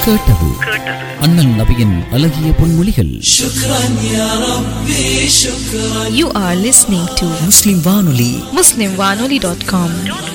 கேட்டது அண்ணல் நபியின் அழகிய பொன்மொழிகள் You are listening to முஸ்லிம் வானொலி MuslimWanoli.com.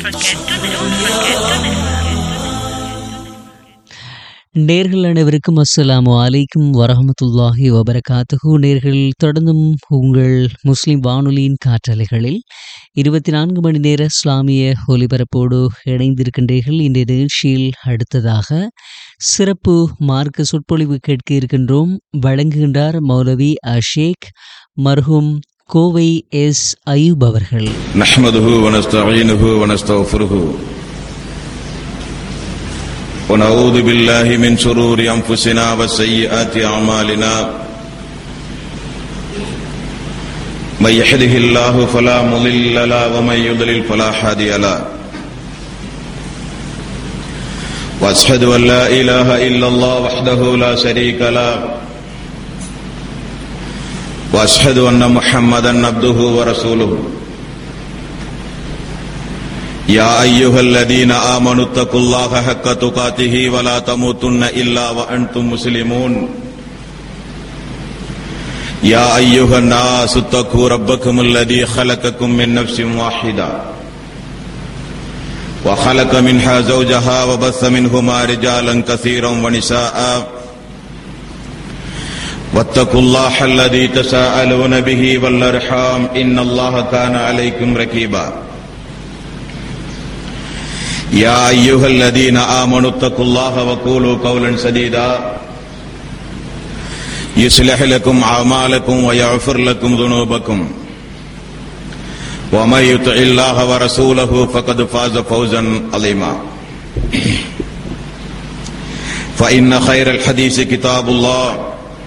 நேர்கள் அனைவருக்கும் அஸ்ஸலாமு அலைக்கும் வரஹமத்துல்லாஹி வபரகாத்துஹு நேர்கள் தொடர்ந்தும் உங்கள் முஸ்லிம் வானொலியின் காற்றலைகளில் இருபத்தி நான்கு மணி நேர இஸ்லாமிய ஒலிபரப்போடு இணைந்திருக்கின்றீர்கள் இந்த நிகழ்ச்சியில் அடுத்ததாக சிறப்பு மார்க்க சொற்பொழிவு கேட்க இருக்கின்றோம் வழங்குகின்றார் மௌலவி அஷேக் மர்ஹூம் கோவை எஸ் அயூப் அவர்கள் نحمده ونستعينه ونستغفره ونعوذ بالله من شرور أنفسنا وسيئات أعمالنا من يحده الله فلا مضل له ومن يضلل فلا هادي له وأشهد أن لا إله إلا الله وحده لا شريك له وأشهد أن محمدا عبده ورسوله يا أيها الذين آمنوا اتقوا الله حق تقاته ولا تموتن إلا وأنتم مسلمون يا أيها الناس اتقوا ربكم الذي خلقكم من نفس واحدة وخلق منها زوجها وبث منهما رجالا كثيرا ونساء واتقوا الله الذي تساءلون به والأرحام إن الله كان عليكم ركيبا يا أيها الذين آمنوا اتقوا الله وقولوا قولا سديدا يصلح لكم أعمالكم ويغفر لكم ذنوبكم ومن يطع الله ورسوله فقد فاز فوزا عظيما فإن خير الحديث كتاب الله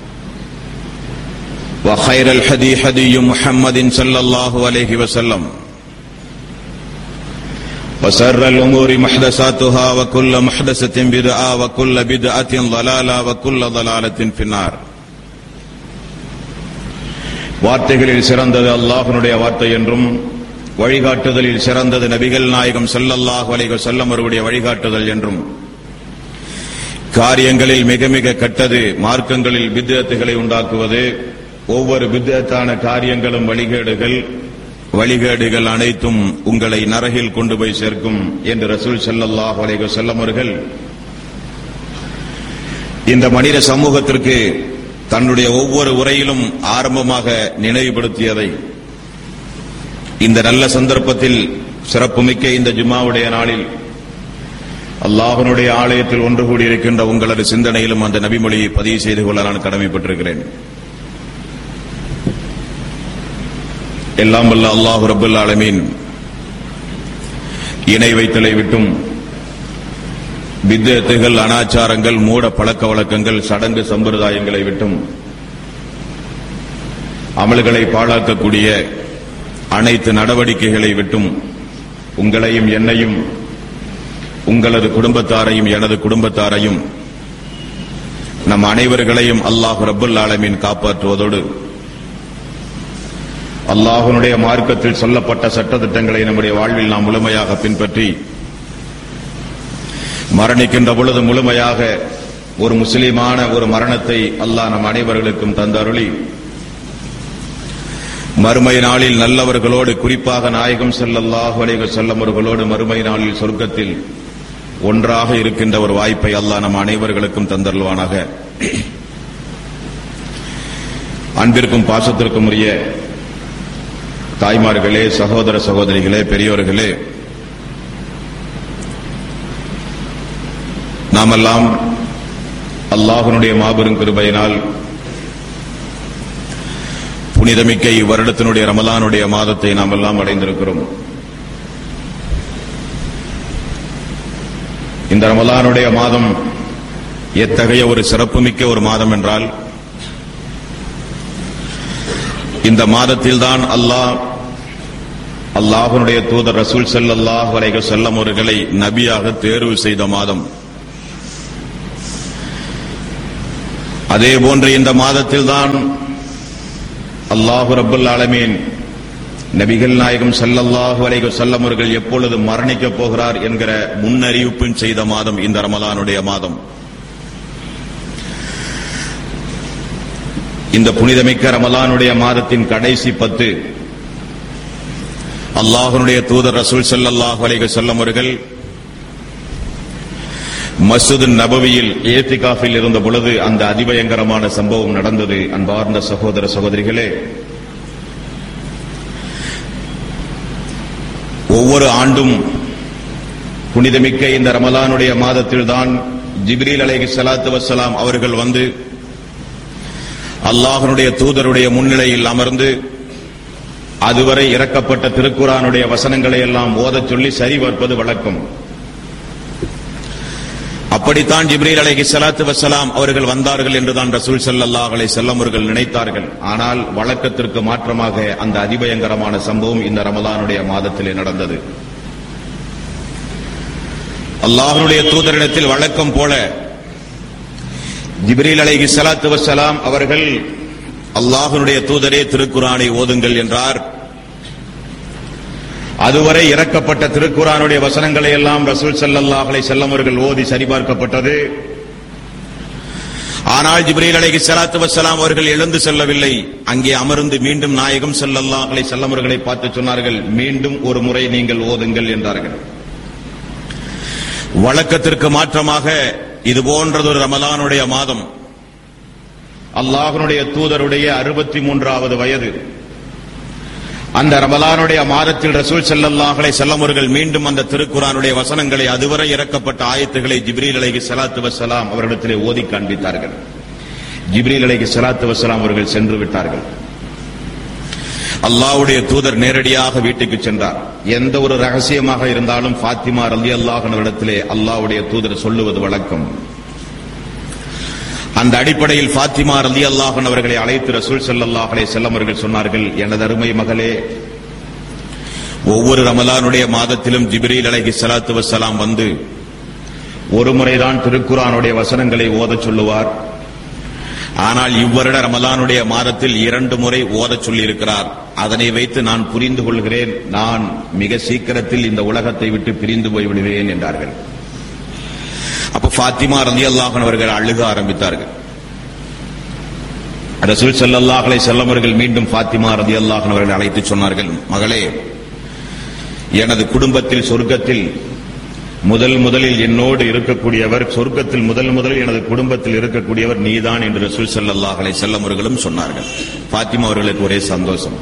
وخير الحدي حدي محمد صلى الله عليه وسلم وسر الأمور محدثاتها وكل محدثة بدعة وكل بدعة ضلالة وكل ضلالة في النار வார்த்தைகளில் சிறந்தது அல்லாஹ்வுடைய வார்த்தை என்றும் வழிகாட்டுதலில் சிறந்தது நபிகள் நாயகம் ஸல்லல்லாஹு அலைஹி வஸல்லம் அவருடைய வழிகாட்டுதல் என்றும் காரியங்களில் மிக மிக கெட்டது மார்க்கங்களில் பித்அத்துகளை உண்டாக்குவது ஒவ்வொரு பித்அத்தான காரியங்களும் வழிகேடுகள் வழிகேடுகள் அனைத்தும் உங்களை நரகில் கொண்டு போய் சேர்க்கும் என்று ரசூல் ஸல்லல்லாஹு அலைஹி வஸல்லம் அவர்கள் இந்த மனித சமூகத்திற்கு தன்னுடைய ஒவ்வொரு உரையிலும் ஆரம்பமாக நினைவுபடுத்தியதை இந்த நல்ல சந்தர்ப்பத்தில் சிறப்புமிக்க இந்த ஜும்மாவுடைய நாளில் அல்லாஹ்வினுடைய ஆலயத்தில் ஒன்று கூடியிருக்கின்ற உங்களது சிந்தனையிலும் அந்த நபிமொழியை பதிவு செய்து கொள்ள நான் கடமைப்பட்டிருக்கிறேன் எல்லாம் வல்ல அல்லாஹு ரபுல் ஆலமீன் இணை வைத்தலை விட்டும் வித்தத்துகள் அனாச்சாரங்கள் மூட பழக்க வழக்கங்கள் சடங்கு சம்பிரதாயங்களை விட்டும் அமல்களை பாழாக்கக்கூடிய அனைத்து நடவடிக்கைகளை விட்டும் உங்களையும் என்னையும் உங்களது குடும்பத்தாரையும் எனது குடும்பத்தாரையும் நம் அனைவர்களையும் அல்லாஹ் ரபுல் ஆலமீன் காப்பாற்றுவதோடு அல்லாஹ்வுடைய மார்க்கத்தில் சொல்லப்பட்ட சட்டத்திட்டங்களை நம்முடைய வாழ்வில் நாம் முழுமையாக பின்பற்றி மரணிக்கின்ற பொழுது முழுமையாக ஒரு முஸ்லிமான ஒரு மரணத்தை அல்லாஹ் நம் அனைவர்களுக்கும் தந்தருளி மறுமை நாளில் நல்லவர்களோடு குறிப்பாக நாயகம் ஸல்லல்லாஹு அலைஹி வஸல்லம் அவர்களோடு மறுமை நாளில் சொர்க்கத்தில் ஒன்றாக இருக்கின்ற ஒரு வாய்ப்பை அல்லாஹ் நம் அனைவர்களுக்கும் தந்தருள்வானாக அன்பிற்கும் பாசத்திற்கும் உரிய தாய்மார்களே சகோதர சகோதரிகளே பெரியோர்களே நாமெல்லாம் அல்லாஹனுடைய மாபெரும் கிருபையினால் புனிதமிக்க இவ்வருடத்தினுடைய ரமலானுடைய மாதத்தை நாம் எல்லாம் அடைந்திருக்கிறோம் இந்த ரமலானுடைய மாதம் எத்தகைய ஒரு சிறப்புமிக்க ஒரு மாதம் என்றால் இந்த மாதத்தில்தான் அல்லாஹ் அல்லாஹனுடைய தூதர் ரசூல் ஸல்லல்லாஹு அலைஹி வஸல்லம் அவர்களை நபியாக தேர்வு செய்த மாதம் அதே போன்று இந்த மாதத்தில்தான் அல்லாஹு ரப்புல் ஆலமீன் நபிகள் நாயகம் ஸல்லல்லாஹு அலைஹி வஸல்லம் அவர்கள் எப்பொழுது மரணிக்கப் போகிறார் என்கிற முன்னறிவிப்பும் செய்த மாதம் இந்த ரமலானுடைய மாதம் இந்த புனிதமிக்க ரமலானுடைய மாதத்தின் கடைசி பத்து அல்லாஹனுடைய தூதர் ரசூல் ஸல்லல்லாஹு அலைஹி வஸல்லம் அவர்கள் மஸ்ஜிது நபவியில் ஏத்திகாஃபில் இருந்த பொழுது அந்த அதிபயங்கரமான சம்பவம் நடந்தது அன்பார்ந்த சகோதர சகோதரிகளே ஒவ்வொரு ஆண்டும் புனிதமிக்க இந்த ரமலானுடைய மாதத்தில்தான் ஜிப்ரீல் அலைஹி ஸலாத்து வஸ்ஸலாம் அவர்கள் வந்து அல்லாஹனுடைய தூதருடைய முன்னிலையில் அமர்ந்து அதுவரை இறக்கப்பட்ட திருக்குரானுடைய வசனங்களை எல்லாம் ஓதச் சொல்லி சரிபார்ப்பது வழக்கம் அப்படித்தான் ஜிப்ரீல் அலைஹி ஸலாத்து வஸ்ஸலாம் அவர்கள் வந்தார்கள் என்றுதான் ரசூல் ஸல்லல்லாஹு அலைஹி வஸல்லம் அவர்கள் நினைத்தார்கள் ஆனால் வழக்கத்திற்கு மாற்றமாக அந்த அதிபயங்கரமான சம்பவம் இந்த ரமலானுடைய மாதத்திலே நடந்தது அல்லாஹ்வுடைய தூதரிடத்தில் வழக்கம் போல ஜிப்ரீல் அலைஹி ஸலாத்து வஸ்ஸலாம் அவர்கள் அல்லாஹ்வுடைய தூதரே திருக்குரானை ஓதுங்கள் என்றார் அதுவரை இறக்கப்பட்ட திருக்குரானுடைய வசனங்களை எல்லாம் ரசூல் ஸல்லல்லாஹு அலைஹி வஸல்லம் அவர்கள் ஓதி சரிபார்க்கப்பட்டது ஆனால் ஜிப்ரீல் அலைஹி ஸலாத்து வஸ்ஸலாம் அவர்கள் எழுந்து செல்லவில்லை அங்கே அமர்ந்து மீண்டும் நாயகம் ஸல்லல்லாஹு அலைஹி வஸல்லம் அவர்களை பார்த்து சொன்னார்கள் மீண்டும் ஒரு முறை நீங்கள் ஓதுங்கள் என்றார்கள் வழக்கத்திற்கு மாற்றமாக இது போன்றதொரு ரமலானுடைய மாதம் அல்லாஹனுடைய தூதருடைய அறுபத்தி மூன்றாவது வயது அந்த ரமலானுடைய மாதத்தில் ரசூல் ஸல்லல்லாஹு அலைஹி வஸல்லம் அவர்கள் மீண்டும் அந்த திருக்குரானுடைய வசனங்களை அதுவரை இறக்கப்பட்ட ஆயத்துகளை ஜிப்ரீல் அலைஹி ஸலாத்து வஸ்ஸலாம் அவர்களிடத்திலே ஓதி காண்பித்தார்கள் ஜிப்ரீல் அலைஹி ஸலாத்து வஸ்ஸலாம் அவர்கள் சென்று விட்டார்கள் அல்லாஹ்வுடைய தூதர் நேரடியாக வீட்டுக்கு சென்றார் எந்த ஒரு ரகசியமாக இருந்தாலும் ஃபாத்திமா ரலியல்லாஹு அன்ஹரிடத்திலே அல்லாஹ்வுடைய தூதர் சொல்லுவது வழக்கம் அந்த அடிப்படையில் ஃபாத்திமா ரலி அல்லாஹன் அவர்களை அழைத்து ரசூல் ஸல்லல்லாஹு அலைஹி வஸல்லம் அவர்கள் சொன்னார்கள் எனது அருமை மகளே ஒவ்வொரு ரமலானுடைய மாதத்திலும் ஜிப்ரீல் அலைஹி ஸலாத்து வஸ்ஸலாம் வந்து ஒரு முறைதான் திருக்குரானுடைய வசனங்களை ஓதச் சொல்லுவார் ஆனால் இவ்வருட ரமலானுடைய மாதத்தில் இரண்டு முறை ஓதச் சொல்லியிருக்கிறார் அதனை வைத்து நான் புரிந்து கொள்கிறேன் நான் மிக சீக்கிரத்தில் இந்த உலகத்தை விட்டு பிரிந்து போய்விடுவேன் என்றார்கள் அப்ப ஃபாத்திமா ரலி அல்லாஹன் அவர்கள் அழுக ஆரம்பித்தார்கள் ரசூல் ஸல்லல்லாஹு அலைஹி வஸல்லம் அவர்கள் மீண்டும் ஃபாத்திமா ரலி அல்லாஹன் அவர்களை அழைத்து சொன்னார்கள் மகளே எனது குடும்பத்தில் சொர்க்கத்தில் முதல் முதலில் என்னோடு இருக்கக்கூடியவர் சொர்க்கத்தில் முதல் முதலில் எனது குடும்பத்தில் இருக்கக்கூடியவர் நீதான் என்று ரசூல் ஸல்லல்லாஹு அலைஹி வஸல்லம் அவர்களும் சொன்னார்கள் ஃபாத்திமா அவர்களுக்கு ஒரே சந்தோஷம்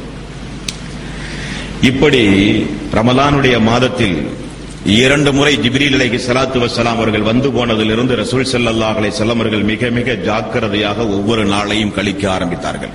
இப்படி ரமலானுடைய மாதத்தில் இரண்டு முறை ஜிப்ரீல் அலைஹி ஸலாத்து வஸ்ஸலாம் அவர்கள் வந்து போனதிலிருந்து ரசூல் ஸல்லல்லாஹு அலைஹி வஸல்லம் அவர்கள் மிக மிக ஜாக்கிரதையாக ஒவ்வொரு நாளையும் கழிக்க ஆரம்பித்தார்கள்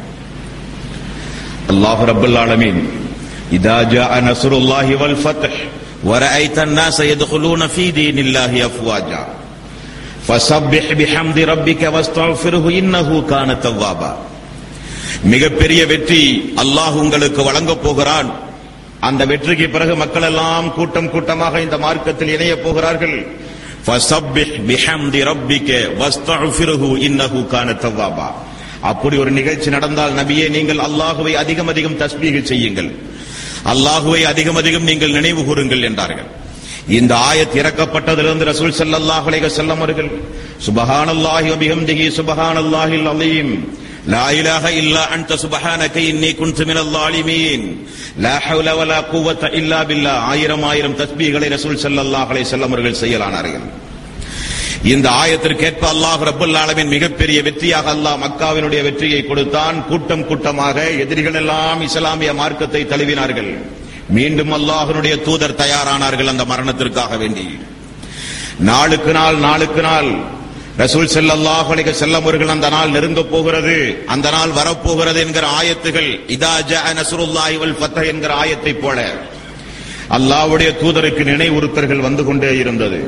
அல்லாஹ் ரப்பல் ஆலமீன் இதா ஜாஅ நஸ்ருல்லாஹி வல் ஃபத்ஹ் ورأيت الناس يدخلون في دين الله أفواجا فسبح بحمد ربك واستغفره إنه كان توابا மிகப்பெரிய வெற்றி அல்லாஹ் உங்களுக்கு வழங்கப் போகிறான் அந்த வெற்றிக்கு பிறகு மக்கள் எல்லாம் கூட்டம் கூட்டமாக இந்த மார்க்கத்தில் இணைய போகிறார்கள் فَسَبِّحْ بِحَمْدِ رَبِّكَ وَاسْتَغْفِرْهُ إِنَّهُ كَانَ تَوَّابًا அப்படி ஒரு நிகழ்ச்சி நடந்தால் நபியே நீங்கள் அல்லாஹுவை அதிகம் அதிகம் தஸ்பீக செய்யுங்கள் அல்லாஹுவை அதிகம் அதிகம் நீங்கள் நினைவு கூறுங்கள் என்றார்கள் இந்த ஆயத் இறக்கப்பட்டதிலிருந்து ரசூல் ஸல்லல்லாஹு அலைஹி வஸல்லம் அவர்கள் சுபஹானல்லாஹி வ பிஹம்திஹி சுபஹானல்லாஹில் அலீம் لا إله إلا أنت سبحانك إني كنت من الظالمين لا حول ولا قوة إلا بالله ஆயிரம் ஆயிரம் தஸ்பீகளை ரசூல் ஸல்லல்லாஹு அலைஹி வஸல்லம் அவர்கள் செய்யலானார்கள் இந்த ஆயத்திற்கேற்ப அல்லாஹ் ரப்பல் ஆலமின் மிகப்பெரிய வெற்றியாக அல்லாஹ் மக்காவினுடைய வெற்றியை கொடுத்தான் கூட்டம் கூட்டமாக எதிரிகள் எல்லாம் இஸ்லாமிய மார்க்கத்தை தழுவினார்கள் மீண்டும் அல்லாஹ்வினுடைய தூதர் தயாரானார்கள் அந்த மரணத்திற்காக வேண்டி நாளுக்கு நாள் நாளுக்கு நாள் ரசூல் ஸல்லல்லாஹு அலைஹி வஸல்லம் அவர்கள் அந்த நாள் நெருங்க போகிறது அந்த நாள் வரப்போகிறது என்கிற ஆயத்துகள் இதா ஜஅ நஸ்ருல்லாஹி வல் ஃபத்ஹ் என்கிற ஆயத்தை போல அல்லாஹ்வுடைய தூதருக்கு நினைவுறுத்தல்கள் வந்து கொண்டே இருந்தது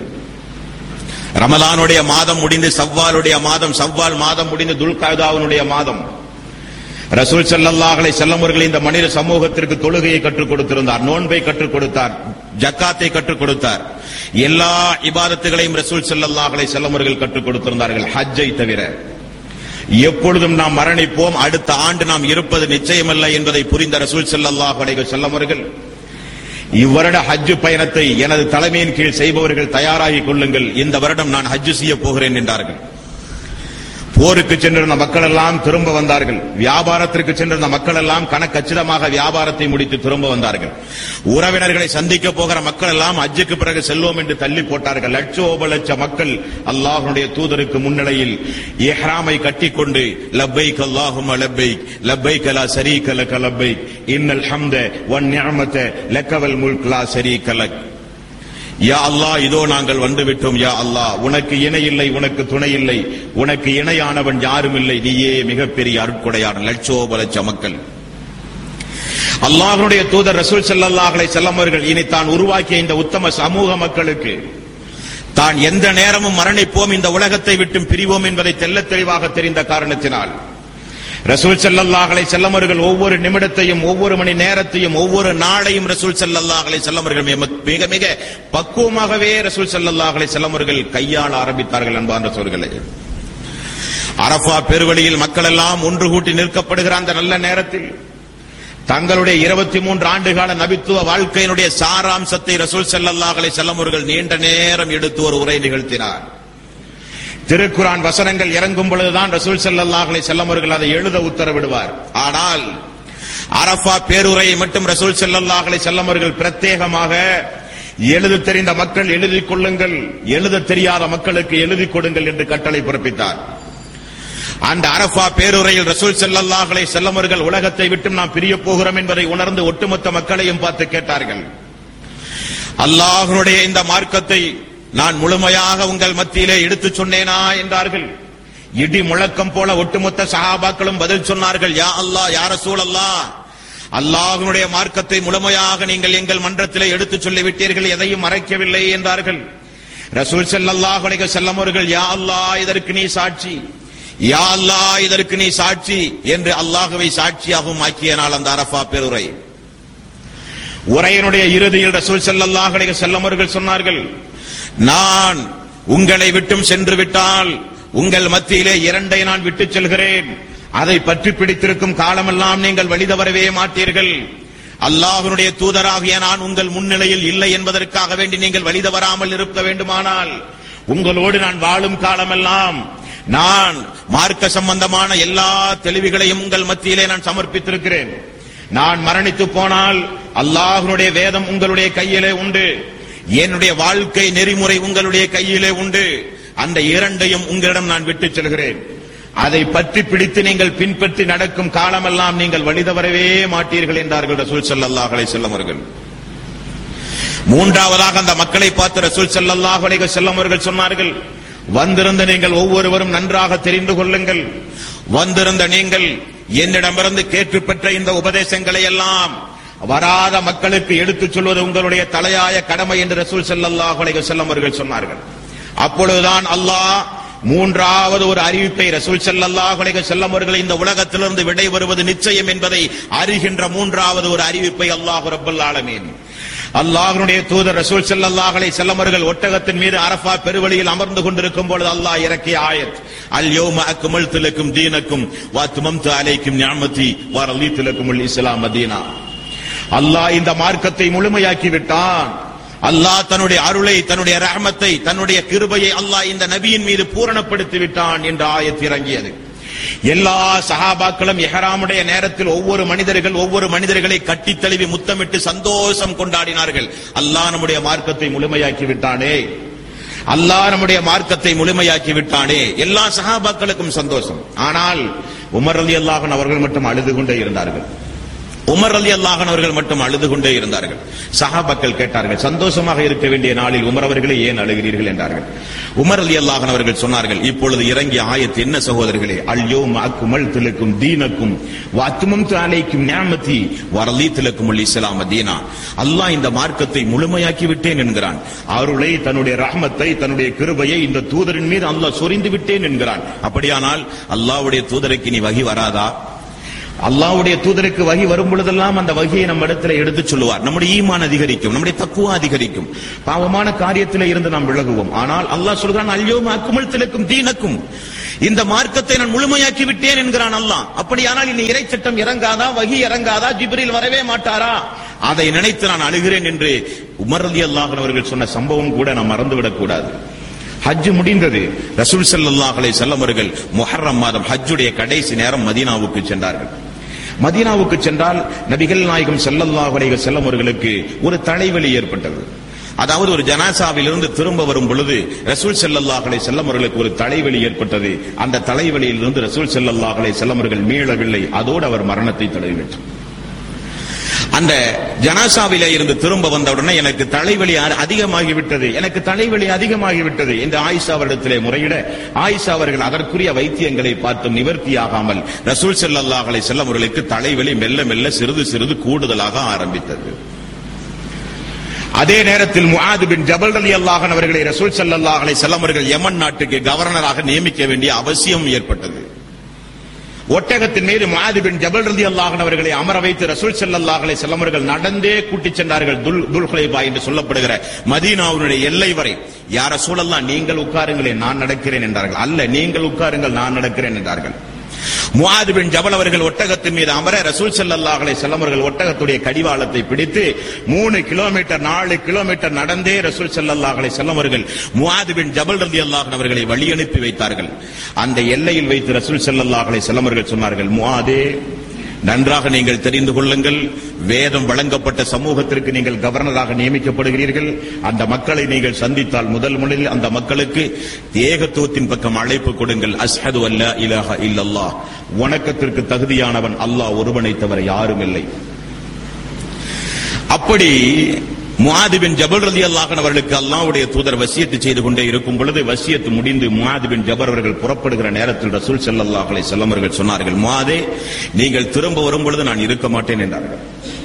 ரமலானுடைய மாதம் முடிந்து சவ்வாலுடைய மாதம் சவ்வால் மாதம் முடிந்து துல்காதாவுடைய மாதம் ரசூல் ஸல்லல்லாஹு அலைஹி வஸல்லம் அவர்கள் இந்த மனித சமூகத்திற்கு தொழுகையை கற்றுக் கொடுத்திருந்தார் நோன்பை கற்றுக் கொடுத்தார் ஜக்காத்தை கற்றுக் கொடுத்தார் எல்லா இபாதத்துகளையும் ரசூல் ஸல்லல்லாஹு அலைஹி வஸல்லம் அவர்கள் கற்றுக் கொடுத்திருந்தார்கள் ஹஜ்ஜை தவிர எப்பொழுதும் நாம் மரணிப்போம் அடுத்த ஆண்டு நாம் இருப்பது நிச்சயமல்ல என்பதை புரிந்த ரசூல் ஸல்லல்லாஹு அலைஹி வஸல்லம் அவர்கள் இவ்வருட ஹஜ் பயணத்தை எனது தலைமையின் கீழ் செய்பவர்கள் தயாராகிக் கொள்ளுங்கள் இந்த வருடம் நான் ஹஜ் செய்ய போகிறேன் என்றார்கள் போருக்கு சென்றிருந்த மக்கள் எல்லாம் திரும்ப வந்தார்கள் வியாபாரத்திற்கு சென்றிருந்த மக்கள் எல்லாம் கணக்கச்சிதமாக வியாபாரத்தை முடித்து திரும்ப வந்தார்கள் உறவினர்களை சந்திக்க போகிற மக்கள் எல்லாம் அஜுக்கு பிறகு செல்வோம் என்று தள்ளி போட்டார்கள் லட்சோப லட்ச மக்கள் அல்லாஹ்வுடைய தூதருக்கு முன்னிலையில் இஹ்ராமை கட்டிக்கொண்டு லப்பைக் அல்லாஹும் லப்பைக் லப்பைக் லா ஷரீக லக லப்பைக் இன்னல் ஹம்த வன் நிஅமத லக்கவல் முல்க் லா ஷரீக லக் யா அல்லாஹ் இதோ நாங்கள் வந்து விட்டோம் யா அல்லாஹ் உனக்கு இணை இல்லை உனக்கு துணை இல்லை உனக்கு இணையானவன் யாரும் இல்லை நீயே மிகப்பெரிய அருட்கொடையார் லட்சோப லட்ச மக்கள் அல்லாஹ்வுடைய தூதர் ரசூல் ஸல்லல்லாஹு அலைஹி வஸல்லம் அவர்கள் இனி தான் உருவாக்கிய இந்த உத்தம சமூக மக்களுக்கு தான் எந்த நேரமும் மரணிப்போம் இந்த உலகத்தை விட்டும் பிரிவோம் என்பதை தெள்ளத் தெளிவாக தெரிந்த காரணத்தினால் ரசூல் ஸல்லல்லாஹு அலைஹி வஸல்லம் அவர்கள் ஒவ்வொரு நிமிடத்தையும் ஒவ்வொரு மணி நேரத்தையும் ஒவ்வொரு நாளையும் ரசூல் ஸல்லல்லாஹு அலைஹி வஸல்லம் அவர்கள் மிக- மிக மிக பக்குவமாகவே ரசூல் ஸல்லல்லாஹு அலைஹி வஸல்லம் அவர்கள் கையாள ஆரம்பித்தார்கள் அன்பார்ந்த சோர்களே அரஃபா பெருவழியில் மக்கள் எல்லாம் ஒன்று கூட்டி நிற்கப்படுகிற அந்த நல்ல நேரத்தில் தங்களுடைய இருபத்தி மூன்று ஆண்டுகால நபித்துவ வாழ்க்கையினுடைய சாராம்சத்தை ரசூல் ஸல்லல்லாஹு அலைஹி வஸல்லம் அவர்கள் நீண்ட நேரம் எடுத்து ஒரு உரை நிகழ்த்தினார் திருக்குரான் வசனங்கள் இறங்கும் பொழுதுதான் ரசூல் ஸல்லல்லாஹு அலைஹி வஸல்லம் அவர்கள் அதை எழுத உத்தரவிடுவார் ஆனால் அரஃபா பேருரையை மட்டும் ரசூல் ஸல்லல்லாஹு அலைஹி வஸல்லம் அவர்கள் பிரத்யேகமாக எழுத தெரிந்த மக்கள் எழுதிக் கொள்ளுங்கள் எழுத தெரியாத மக்களுக்கு எழுதிக் கொடுங்கள் என்று கட்டளை பிறப்பித்தார் அந்த அரஃபா பேருரையில் ரசூல் ஸல்லல்லாஹு அலைஹி வஸல்லம் அவர்கள் உலகத்தை விட்டு நாம் பிரிய போகிறோம் என்பதை உணர்ந்து ஒட்டுமொத்த மக்களையும் பார்த்து கேட்டார்கள் அல்லாஹ்வுடைய இந்த மார்க்கத்தை நான் முழுமையாக உங்கள் மத்தியிலே எடுத்துச் சொன்னேனா என்றார்கள் இடி முழக்கம் போல ஒட்டுமொத்த சஹாபாக்களும் பதில் சொன்னார்கள் யா அல்லாஹ் யா ரசூல் அல்லாஹ் அல்லாஹ்வுடைய மார்க்கத்தை முழுமையாக நீங்கள் எங்கள் மன்றத்திலே எடுத்துச் சொல்லிவிட்டீர்கள் எதையும் மறைக்கவில்லை என்றார்கள் ரசூல் ஸல்லல்லாஹு அலைஹி வஸல்லம் அவர்கள் யா அல்லாஹ் இதற்கு நீ சாட்சி யா அல்லாஹ் இதற்கு நீ சாட்சி என்று அல்லாஹ்வை சாட்சியாகவும் ஆக்கிய நாள் அந்த அரஃபா பெருரை உரையினுடைய இறுதியில் ரசூல் ஸல்லல்லாஹு அலைஹி வஸல்லம் அவர்கள் சொன்னார்கள் நான் உங்களை விட்டும் சென்று விட்டால் உங்கள் மத்தியிலே இரண்டை நான் விட்டுச் செல்கிறேன் அதை பற்றி பிடித்திருக்கும் காலமெல்லாம் நீங்கள் வழி தவறவே மாட்டீர்கள் அல்லாஹ்வுடைய தூதராகிய நான் உங்கள் முன்னிலையில் இல்லை என்பதற்காக வேண்டி நீங்கள் வழி தவறாமல் இருக்க வேண்டுமானால் உங்களோடு நான் வாழும் காலமெல்லாம் நான் மார்க்க சம்பந்தமான எல்லா தெளிவுகளையும் உங்கள் மத்தியிலே நான் சமர்ப்பித்திருக்கிறேன் நான் மரணித்து போனால் அல்லாஹ்வுடைய வேதம் உங்களுடைய கையிலே உண்டு என்னுடைய வாழ்க்கை நெறிமுறை உங்களுடைய கையிலே உண்டு அந்த இரண்டையும் உங்களிடம் நான் விட்டுச் செல்கிறேன் அதை பற்றி பிடித்து நீங்கள் பின்பற்றி நடக்கும் காலமெல்லாம் நீங்கள் வழிதவரவே மாட்டீர்கள் என்றார்கள் ரசூல் ஸல்லல்லாஹு அலைஹி வஸல்லம் அவர்கள் மூன்றாவதாக அந்த மக்களை பார்த்து ரசூல் ஸல்லல்லாஹு அலைஹி வஸல்லம் அவர்கள் சொன்னார்கள் வந்திருந்த நீங்கள் ஒவ்வொருவரும் நன்றாக தெரிந்து கொள்ளுங்கள் வந்திருந்த நீங்கள் என்னிடமிருந்து கேட்டு பெற்ற இந்த உபதேசங்களை எல்லாம் வராத மக்களுக்கு எடுத்துச் சொல்வது உங்களுடைய தலையாய கடமை என்று ரசூல் ஸல்லல்லாஹு அலைஹி வஸல்லம் அவர்கள் சொன்னார்கள் அப்பொழுதுதான் அல்லாஹ் மூன்றாவது ஒரு அறிவிப்பை ரசூல் ஸல்லல்லாஹு அலைஹி வஸல்லம் அவர்கள் இந்த உலகத்திலிருந்து விடை வருவது நிச்சயம் என்பதை அறிகின்ற மூன்றாவது ஒரு அறிவிப்பை அல்லாஹ் ரப்பல் ஆலமீன் அல்லாஹ்வுடைய தூதர் ரசூல் ஸல்லல்லாஹு அலைஹி வஸல்லம் அவர்கள் ஒட்டகத்தின் மீது அரஃபா பெருவழியில் அமர்ந்து கொண்டிருக்கும் பொழுது அல்லாஹ் இறக்கிய ஆயத் அல் யௌம அக்மல்து லக்கும் தீனக்கும் வ அத்மம்து அலைக்கும் நிஅமதி வ ரலீது லக்குமுல் இஸ்லாம் தீனா அல்லாஹ் இந்த மார்க்கத்தை முழுமையாக்கி விட்டான் அல்லாஹ் தன்னுடைய அருளை தன்னுடைய ரஹமத்தை தன்னுடைய கிருபையை அல்லாஹ் இந்த நபியின் மீது பூரணப்படுத்தி விட்டான் என்ற ஆயத் இறங்கியது எல்லா சஹாபாக்களும் எஹராமுடைய நேரத்தில் ஒவ்வொரு மனிதர்கள் ஒவ்வொரு மனிதர்களை கட்டித் தழுவி முத்தமிட்டு சந்தோஷம் கொண்டாடினார்கள் அல்லாஹ் நம்முடைய மார்க்கத்தை முழுமையாக்கி விட்டானே அல்லாஹ் நம்முடைய மார்க்கத்தை முழுமையாக்கி விட்டானே எல்லா சஹாபாக்களுக்கும் சந்தோஷம் ஆனால் உமர் அலி அல்லாஹன் அவர்கள் மட்டும் அழுது கொண்டே இருந்தார்கள் உமர் அலி அல்லாஹன் அவர்கள் மட்டும் அழுது கொண்டே இருந்தார்கள் சஹாபாக்கள் கேட்டார்கள் சந்தோஷமாக இருக்க வேண்டிய நாளில் உமர் அவர்களே ஏன் அழுகிறீர்கள் என்றார்கள் உமர் அலி அல்லாஹன் அவர்கள் சொன்னார்கள் இப்பொழுது இறங்கிய ஆயத்து என்ன சகோதரர்களே அல்யோ அக்குமல் திலக்கும் தீனக்கும் வாத்துமம் தாலைக்கும் ஞாமதி வரலி திலக்கும் இஸ்லாம் தீனா அல்லாஹ் இந்த மார்க்கத்தை முழுமையாக்கி விட்டேன் என்கிறான் அருளை தன்னுடைய ரஹமத்தை தன்னுடைய கிருபையை இந்த தூதரின் மீது அல்லாஹ் சொரிந்து விட்டேன் என்கிறான் அப்படியானால் அல்லாஹ்வுடைய தூதருக்கு நீ வகி வராதா அல்லாஹ்வுடைய தூதருக்கு வகி வரும் பொழுதெல்லாம் அந்த வகியை நம்ம இடத்துல எடுத்துச் சொல்லுவார் நம்முடைய ஈமான் அதிகரிக்கும் நம்முடைய தக்குவா அதிகரிக்கும் பாவமான காரியத்தில் இருந்து நாம் விலகுவோம் ஆனால் அல்லாஹ் சொல்கிறான் அல்யோம் அக்குமல் திலக்கும் தீனக்கும் இந்த மார்க்கத்தை நான் முழுமையாக்கி விட்டேன் என்கிறான் அல்லாஹ் அப்படியானால் இனி இறை சட்டம் இறங்காதா வகி இறங்காதா ஜிப்ரில் வரவே மாட்டாரா அதை நினைத்து நான் அழுகிறேன் என்று உமர் அலி அல்லாஹன் அவர்கள் சொன்ன சம்பவம் கூட நாம் மறந்துவிடக் கூடாது ஹஜ் முடிந்தது ரசூல் ஸல்லல்லாஹு அலைஹி வஸல்லம் அவர்கள் முஹர்ரம் மாதம் ஹஜ்ஜுடைய கடைசி நேரம் மதீனாவுக்கு சென்றார்கள் மதீனாவுக்கு சென்றால் நபிகள் நாயகம் ஸல்லல்லாஹு அலைஹி வஸல்லம் அவர்களுக்கு ஒரு தலைவலி ஏற்பட்டது அதாவது ஒரு ஜனாசாவிலிருந்து திரும்ப வரும் பொழுது ரசூல் ஸல்லல்லாஹு அலைஹி வஸல்லம் அவர்களுக்கு ஒரு தலைவலி ஏற்பட்டது அந்த தலைவலியிலிருந்து ரசூல் ஸல்லல்லாஹு அலைஹி வஸல்லம் அவர்கள் மீளவில்லை அதோடு அவர் மரணத்தை தழுவிவிட்டார் அந்த ஜனாசாவிலே இருந்து திரும்ப வந்தவுடனே எனக்கு தலைவலி அ- அதிகமாகிவிட்டது எனக்கு தலைவலி அதிகமாகிவிட்டது என்று ஆயிஷா அவரிடத்திலே முறையிட ஆயிஷா அவர்கள் அதற்குரிய வைத்தியங்களை பார்த்தும் நிவர்த்தியாகாமல் ரசூல் ஸல்லல்லாஹு அலைஹி வஸல்லம் அவர்களுக்கு தலைவலி மெல்ல மெல்ல சிறிது சிறிது கூடுதலாக ஆரம்பித்தது அதே நேரத்தில் முஆது பின் ஜபல் ரலியல்லாஹு அன்ஹு அவர்களை ரசூல் ஸல்லல்லாஹு அலைஹி வஸல்லம் அவர்கள் யமன் நாட்டுக்கு கவர்னராக நியமிக்க வேண்டிய அவசியம் ஏற்பட்டது ஒட்டகத்தின் மீது முஆது பின் ஜபல் ரலியல்லாஹு அன்ஹு அவர்களை அமர வைத்து ரசூல் ஸல்லல்லாஹு அலைஹி வஸல்லம் அவர்கள் நடந்தே கூட்டிச் சென்றார்கள் துல் துல்ஹுலைபா என்று சொல்லப்படுகிற மதீனாவுடைய எல்லை வரை யார சூழல்லாம் நீங்கள் உட்காருங்களேன் நான் நடக்கிறேன் என்றார்கள் அல்ல நீங்கள் உட்காருங்கள் நான் நடக்கிறேன் என்றார்கள் முஆது பின் ஜபல் அவர்கள் ஒட்டகத்தின் மீது அமர ரசூல் ஸல்லல்லாஹு அலைஹி வஸல்லம் அவர்கள் ஒட்டகத்துடைய கடிவாளத்தை பிடித்து மூணு கிலோமீட்டர் நாலு கிலோமீட்டர் நடந்தே ரசூல் ஸல்லல்லாஹு அலைஹி வஸல்லம் அவர்கள் முஆது பின் ஜபல் ரலியல்லாஹு அன்ஹு அவர்களை வழி அனுப்பி வைத்தார்கள் அந்த எல்லையில் வைத்து ரசூல் ஸல்லல்லாஹு அலைஹி வஸல்லம் அவர்கள் சொன்னார்கள் முஆதே நன்றாக நீங்கள் தெரிந்து கொள்ளுங்கள் வேதம் வழங்கப்பட்ட சமூகத்திற்கு நீங்கள் கவர்னராக நியமிக்கப்படுகிறீர்கள் அந்த மக்களை நீங்கள் சந்தித்தால் முதல் முதலில் அந்த மக்களுக்கு ஏகத்துவத்தின் பக்கம் அழைப்பு கொடுங்கள் அஸ்ஹது அல்லா இலாஹ இல்லல்லாஹ் வணக்கத்திற்கு தகுதியானவன் அல்லாஹ் ஒருவனை தவிர யாரும் இல்லை அப்படி முஆது பின் ஜபல் ரலியல்லாஹு அன்ஹு அவர்களுக்கு அல்லாஹ்வுடைய தூதர் வசியத்து செய்து கொண்டே இருக்கும் பொழுது வசியத்து முடிந்து முஆது பின் ஜபர் அவர்கள் புறப்படுகிற நேரத்தில் ரசூல் ஸல்லல்லாஹு அலைஹி வஸல்லம் அவர்கள் சொன்னார்கள் முஆதே நீங்கள் திரும்ப வரும் பொழுது நான் இருக்க மாட்டேன் என்றார்கள்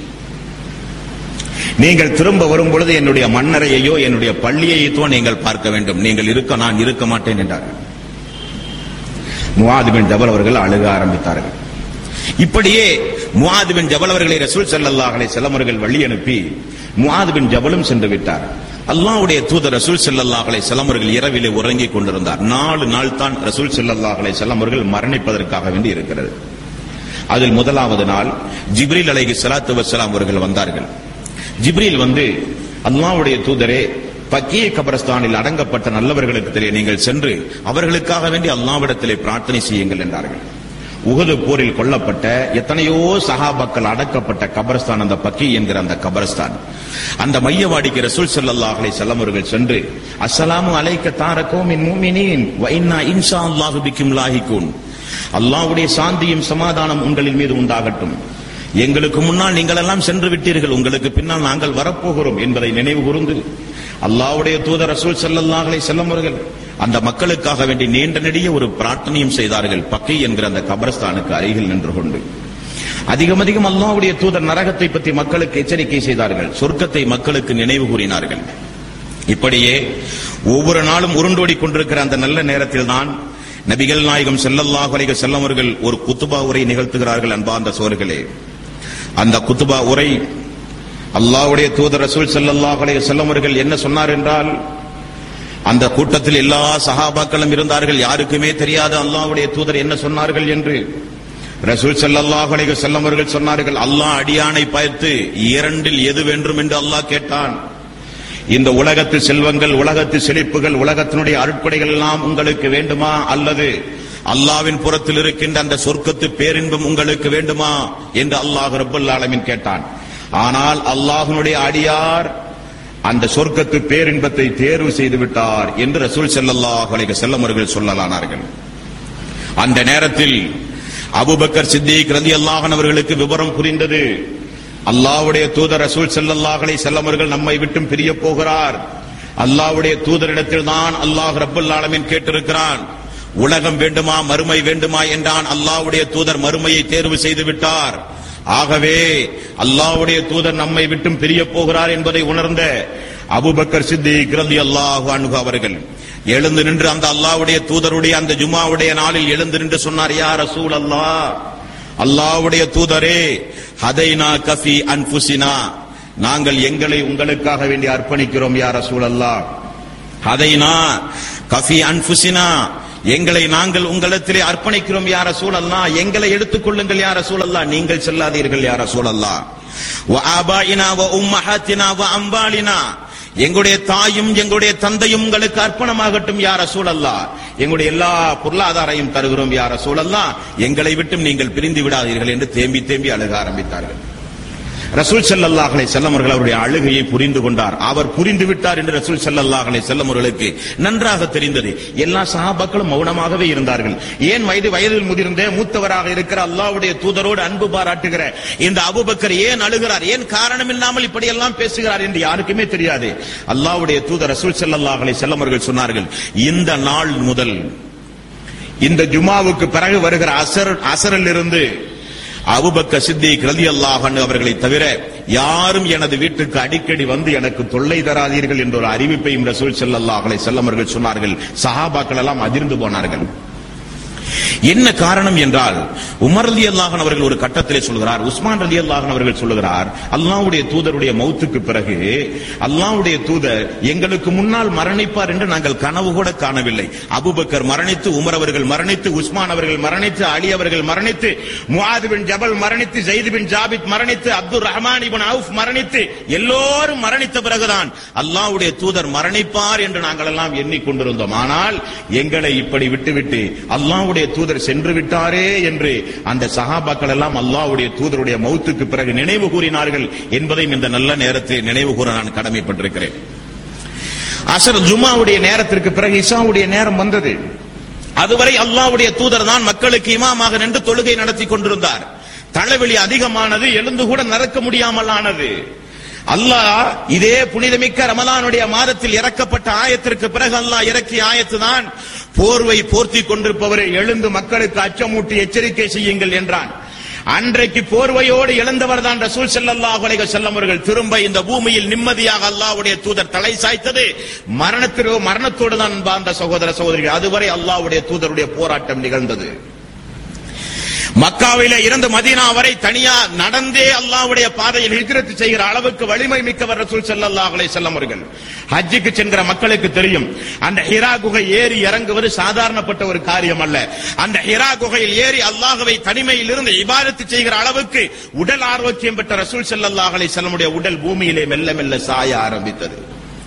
நீங்கள் திரும்ப வரும் பொழுது என்னுடைய மண்ணறையையோ என்னுடைய பள்ளியையோ நீங்கள் பார்க்க வேண்டும் நீங்கள் இருக்க நான் இருக்க மாட்டேன் என்றார்கள் முஆது பின் ஜபல் அவர்கள் அழுக ஆரம்பித்தார்கள் இப்படியே முஆது பின் ஜபல் அவர்களை ரசூல் ஸல்லல்லாஹு அலைஹி வஸல்லம் அவர்கள் வழி அனுப்பி முஆது பின் ஜபலும் சென்று விட்டார் அல்லாஹ்வுடைய தூதர் ரசூல் ஸல்லல்லாஹு அலைஹி வஸல்லம் அவர்கள் இரவிலே உறங்கிக் கொண்டிருந்தார் நாலு நாள் தான் ரசூல் ஸல்லல்லாஹு அலைஹி வஸல்லம் அவர்கள் மரணிப்பதற்காக வேண்டி இருக்கிறது அதில் முதலாவது நாள் ஜிப்ரீல் அலைஹி ஸலாத்து வஸ்ஸலாம் அவர்கள் வந்தார்கள் ஜிப்ரீல் வந்து அல்லாஹ்வுடைய தூதரே பக்கிய கபரஸ்தானில் அடங்கப்பட்ட நல்லவர்களுக்கு தெரிய நீங்கள் சென்று அவர்களுக்காக வேண்டி அல்லாஹ்விடத்திலே பிரார்த்தனை செய்யுங்கள் என்றார்கள் உகது போரில் கொல்லப்பட்ட எத்தனையோ சஹாபாக்கள் அடக்கப்பட்ட கபரஸ்தான் அந்த பக்கி என்கிற அந்த கபரஸ்தான் அந்த மையவாடிக்கு ரசூல் ஸல்லல்லாஹு அலைஹி வஸல்லம் அவர்கள் சென்று அஸ்ஸலாமு அலைக்க தாரகோ மின் மூமினீன் வ இன்னா இன்ஷா அல்லாஹு பிக்கும் லாஹிகூன் அல்லாஹ்வுடைய சாந்தியும் சமாதானம் உங்களின் மீது உண்டாகட்டும் எங்களுக்கு முன்னால் நீங்கள் எல்லாம் சென்று விட்டீர்கள் உங்களுக்கு பின்னால் நாங்கள் வரப்போகிறோம் என்பதை நினைவு கூர்ந்து அல்லாஹ்வுடைய தூதர் ரசூல் ஸல்லல்லாஹு அலைஹி வஸல்லம் அவர்கள் அந்த மக்களுக்காக வேண்டி நீண்ட நெடிய ஒரு பிரார்த்தனையும் செய்தார்கள் பக்கை என்கிற அந்த கபரஸ்தானுக்கு அருகில் நின்று கொண்டு அதிகம் அதிகம் அல்லாஹ்வுடைய தூதர் நரகத்தை பற்றி மக்களுக்கு எச்சரிக்கை செய்தார்கள் சொர்க்கத்தை மக்களுக்கு நினைவு கூறினார்கள் இப்படியே ஒவ்வொரு நாளும் உருண்டோடி கொண்டிருக்கிற அந்த நல்ல நேரத்தில் தான் நபிகள் நாயகம் ஸல்லல்லாஹு அலைஹி வஸல்லம் அவர்கள் ஒரு குத்துபா உரை நிகழ்த்துகிறார்கள் அன்பார்ந்த சோர்களே அந்த குத்துபா உரை அல்லாஹ்வுடைய தூதர் ரசூல் ஸல்லல்லாஹு அலைஹி வஸல்லம் அவர்கள் என்ன சொன்னார் என்றால் அந்த கூட்டத்தில் எல்லா சஹாபாக்களும் இருந்தார்கள் யாருக்குமே தெரியாது அல்லாஹ்வுடைய தூதர் என்ன சொன்னார்கள் என்று ரசூல் ஸல்லல்லாஹு அலைஹி வஸல்லம் அவர்கள் சொன்னார்கள் அல்லாஹ் அடியானை பார்த்து இரண்டில் எது வேண்டும் என்று அல்லாஹ் கேட்டான் இந்த உலகத்து செல்வங்கள் உலகத்து செழிப்புகள் உலகத்தினுடைய அருட்கொடைகள் எல்லாம் உங்களுக்கு வேண்டுமா அல்லது அல்லாவின் புறத்தில் இருக்கின்ற அந்த சொர்க்கத்து பேரின்பம் உங்களுக்கு வேண்டுமா என்று அல்லாஹ் ரப்பல் ஆலமீன் கேட்டான் ஆனால் அல்லாஹ்வினுடைய அடியார் அந்த சொர்க்கத்து பேரின்பத்தை தேர்வு செய்து விட்டார் என்று ரசூல் ஸல்லல்லாஹு அலைஹி வஸல்லம் அவர்கள் சொல்லலானார்கள் அந்த நேரத்தில் அபூபக்கர் சித்திக் ரலியல்லாஹு அன்ஹு அவர்களுக்கு விவரம் புரிந்தது அல்லாஹ்வுடைய தூதர் ரசூல் ஸல்லல்லாஹு அலைஹி வஸல்லம் அவர்கள் நம்மை விட்டும் பிரிய போகிறார் அல்லாஹ்வுடைய தூதரிடத்தில் தான் அல்லாஹ் ரப்பல் ஆலமீன் கேட்டிருக்கிறான் உலகம் வேண்டுமா மறுமை வேண்டுமா என்றான் அல்லாஹ்வுடைய தூதர் மறுமையை தேர்வு செய்து விட்டார் ஆகவே அல்லாஹ்வுடைய தூதர் நம்மை விட்டும் பிரிய போகிறார் என்பதை உணர்ந்த அபூபக்கர் சித்திக் ரலியல்லாஹு அன்ஹு அவர்கள் எழுந்து நின்று அந்த அல்லாஹ்வுடைய தூதருடைய அந்த ஜுமாவுடைய நாளில் எழுந்து நின்று சொன்னார் யா ரசூல் அல்லாஹ் அல்லாஹ்வுடைய தூதரே ஹதைனா கஃபி அன்ஃபுசினா நாங்கள் எங்களை உங்களுக்காக வேண்டி அர்ப்பணிக்கிறோம் யா ரசூல் அல்லாஹ் ஹதைனா கஃபி அன்ஃபுசினா எங்களை நாங்கள் உங்களிடத்திலே அர்ப்பணிக்கிறோம் யார சூழல்லா எங்களை எடுத்துக் கொள்ளுங்கள் யார சூழல்லா நீங்கள் செல்லாதீர்கள் யார சூழல்லா வ ஆபாயினா வ உம்மஹாத்தினா வ அம்பாலினா எங்களுடைய தாயும் எங்களுடைய தந்தையும் உங்களுக்கு அர்ப்பணமாகட்டும் யார சூழல்லா எங்களுடைய எல்லா பொருளாதாரையும் தருகிறோம் யார சூழல்லா எங்களை விட்டும் நீங்கள் பிரிந்து விடாதீர்கள் என்று தேம்பி தேம்பி அழுக ஆரம்பித்தார்கள் ரசூல் ஸல்லல்லாஹு அலைஹி வஸல்லம் அவர்கள் அவருடைய அழுகையை புரிந்து கொண்டார் அவர் புரிந்து விட்டார் என்று ரசூல் ஸல்லல்லாஹு அலைஹி வஸல்லம் அவர்களுக்கு நன்றாக தெரிந்தது எல்லா சஹாபாக்களும் மௌனமாகவே இருந்தார்கள் ஏன் வயது வயதில் முதிர்ந்த மூத்தவராக இருக்கிற அல்லாஹ்வுடைய தூதரோடு அன்பு பாராட்டுகிற இந்த அபூபக்கர் ஏன் அழுகிறார் ஏன் காரணம் இல்லாமல் இப்படி எல்லாம் பேசுகிறார் என்று யாருக்குமே தெரியாது அல்லாஹ்வுடைய தூதர் ரசூல் ஸல்லல்லாஹு அலைஹி வஸல்லம் அவர்கள் சொன்னார்கள் இந்த நாள் முதல் இந்த ஜுமாவுக்கு பிறகு வருகிற அசர் அசரில் இருந்து அபுபக்க சித்திக் ரலியல்லாஹு அன்ஹு அவர்களை தவிர யாரும் எனது வீட்டுக்கு அடிக்கடி வந்து எனக்கு தொல்லை தராதீர்கள் என்ற ஒரு அறிவிப்பையும் ரசூல் ஸல்லல்லாஹு அலைஹி வஸல்லம் அவர்கள் சொன்னார்கள் சஹாபாக்கள் எல்லாம் அதிர்ந்து போனார்கள் என்ன காரணம் என்றால் உமர் ரலி அல்லாஹன் அவர்கள் ஒரு கட்டத்திலே சொல்கிறார் உஸ்மான் ரலி அல்லாஹன் அவர்கள் சொல்லுகிறார் அல்லாஹ்வுடைய தூதருடைய மௌத்துக்கு பிறகு அல்லாஹ்வுடைய தூதர் எங்களுக்கு முன்னால் மரணிப்பார் என்று நாங்கள் கனவு கூட காணவில்லை அபூபக்கர் மரணித்து உமர் அவர்கள் மரணித்து உஸ்மான் அவர்கள் மரணித்து அலி அவர்கள் மரணித்து முஆது பின் ஜபல் மரணித்து ஜெயித் பின் ஜாபித் மரணித்து அப்துல் ரஹ்மான் இப்னு அவுஃப் மரணித்து எல்லோரும் மரணித்த பிறகுதான் அல்லாஹ்வுடைய தூதர் மரணிப்பார் என்று நாங்கள் எல்லாம் எண்ணிக்கொண்டிருந்தோம் ஆனால் எங்களை இப்படி விட்டுவிட்டு அல்லாஹ்வுடைய தூதர் சென்று விட்டாரே என்று அந்த சஹாபாக்கள் எல்லாம் அல்லாஹ்வுடைய தூதருடைய மௌத்துக்கு பிறகு நினைவு கூறினார்கள் என்பதையும் இந்த நல்ல நேரத்தில் நினைவு கூற நான் கடமைப்பட்டிருக்கிறேன் அசர் ஜும்மாவுடைய நேரத்திற்கு பிறகு இஷாவுடைய நேரம் வந்தது அதுவரை அல்லாஹ்வுடைய தூதர் தான் மக்களுக்கு இமாமாக நின்று தொழுகை நடத்தி கொண்டிருந்தார் தலைவலி அதிகமானது எழுந்து கூட நடக்க முடியாமல் ஆனது அல்லாஹ் இதே புனிதமிக்க ரமலானுடைய மாதத்தில் இறக்கப்பட்ட ஆயத்திற்கு பிறகு அல்லாஹ் இறக்கிய ஆயத்து தான் போர்வை போர்த்தி கொண்டிருப்பவரை எழுந்து மக்களுக்கு அச்சமூட்டி எச்சரிக்கை செய்யுங்கள் என்றான் அன்றைக்கு போர்வையோடு எழுந்தவர் தான் ரசூல் ஸல்லல்லாஹு அலைஹி வஸல்லம் அவர்கள் திரும்ப இந்த பூமியில் நிம்மதியாக அல்லாஹ்வுடைய தூதர் தலை சாய்த்தது மரணத்திற்கு மரணத்தோடு தான் வாழ்ந்த சகோதர சகோதரிகள் அதுவரை அல்லாஹ்வுடைய தூதருடைய போராட்டம் நிகழ்ந்தது மக்காவிலே இருந்து மதீனா வரை தனியா நடந்தே அல்லாஹ்வுடைய பாதையில் ஹிஜ்ரத் செய்கிற அளவுக்கு வலிமை மிக்கவர் ரசூல் ஸல்லல்லாஹு அலைஹி வஸல்லம் அவர்கள் ஹஜ்ஜுக்கு சென்ற மக்களுக்கு தெரியும் அந்த ஹிரா குகை ஏறி இறங்குவது சாதாரணப்பட்ட ஒரு காரியம் அல்ல அந்த ஹிரா குகையில் ஏறி அல்லாஹ்வை தனிமையில் இருந்து இபாதத்து செய்கிற அளவுக்கு உடல் ஆரோக்கியம் பெற்ற ரசூல் ஸல்லல்லாஹு அலைஹி வஸல்லமுடைய உடல் பூமியிலே மெல்ல மெல்ல சாய ஆரம்பித்தது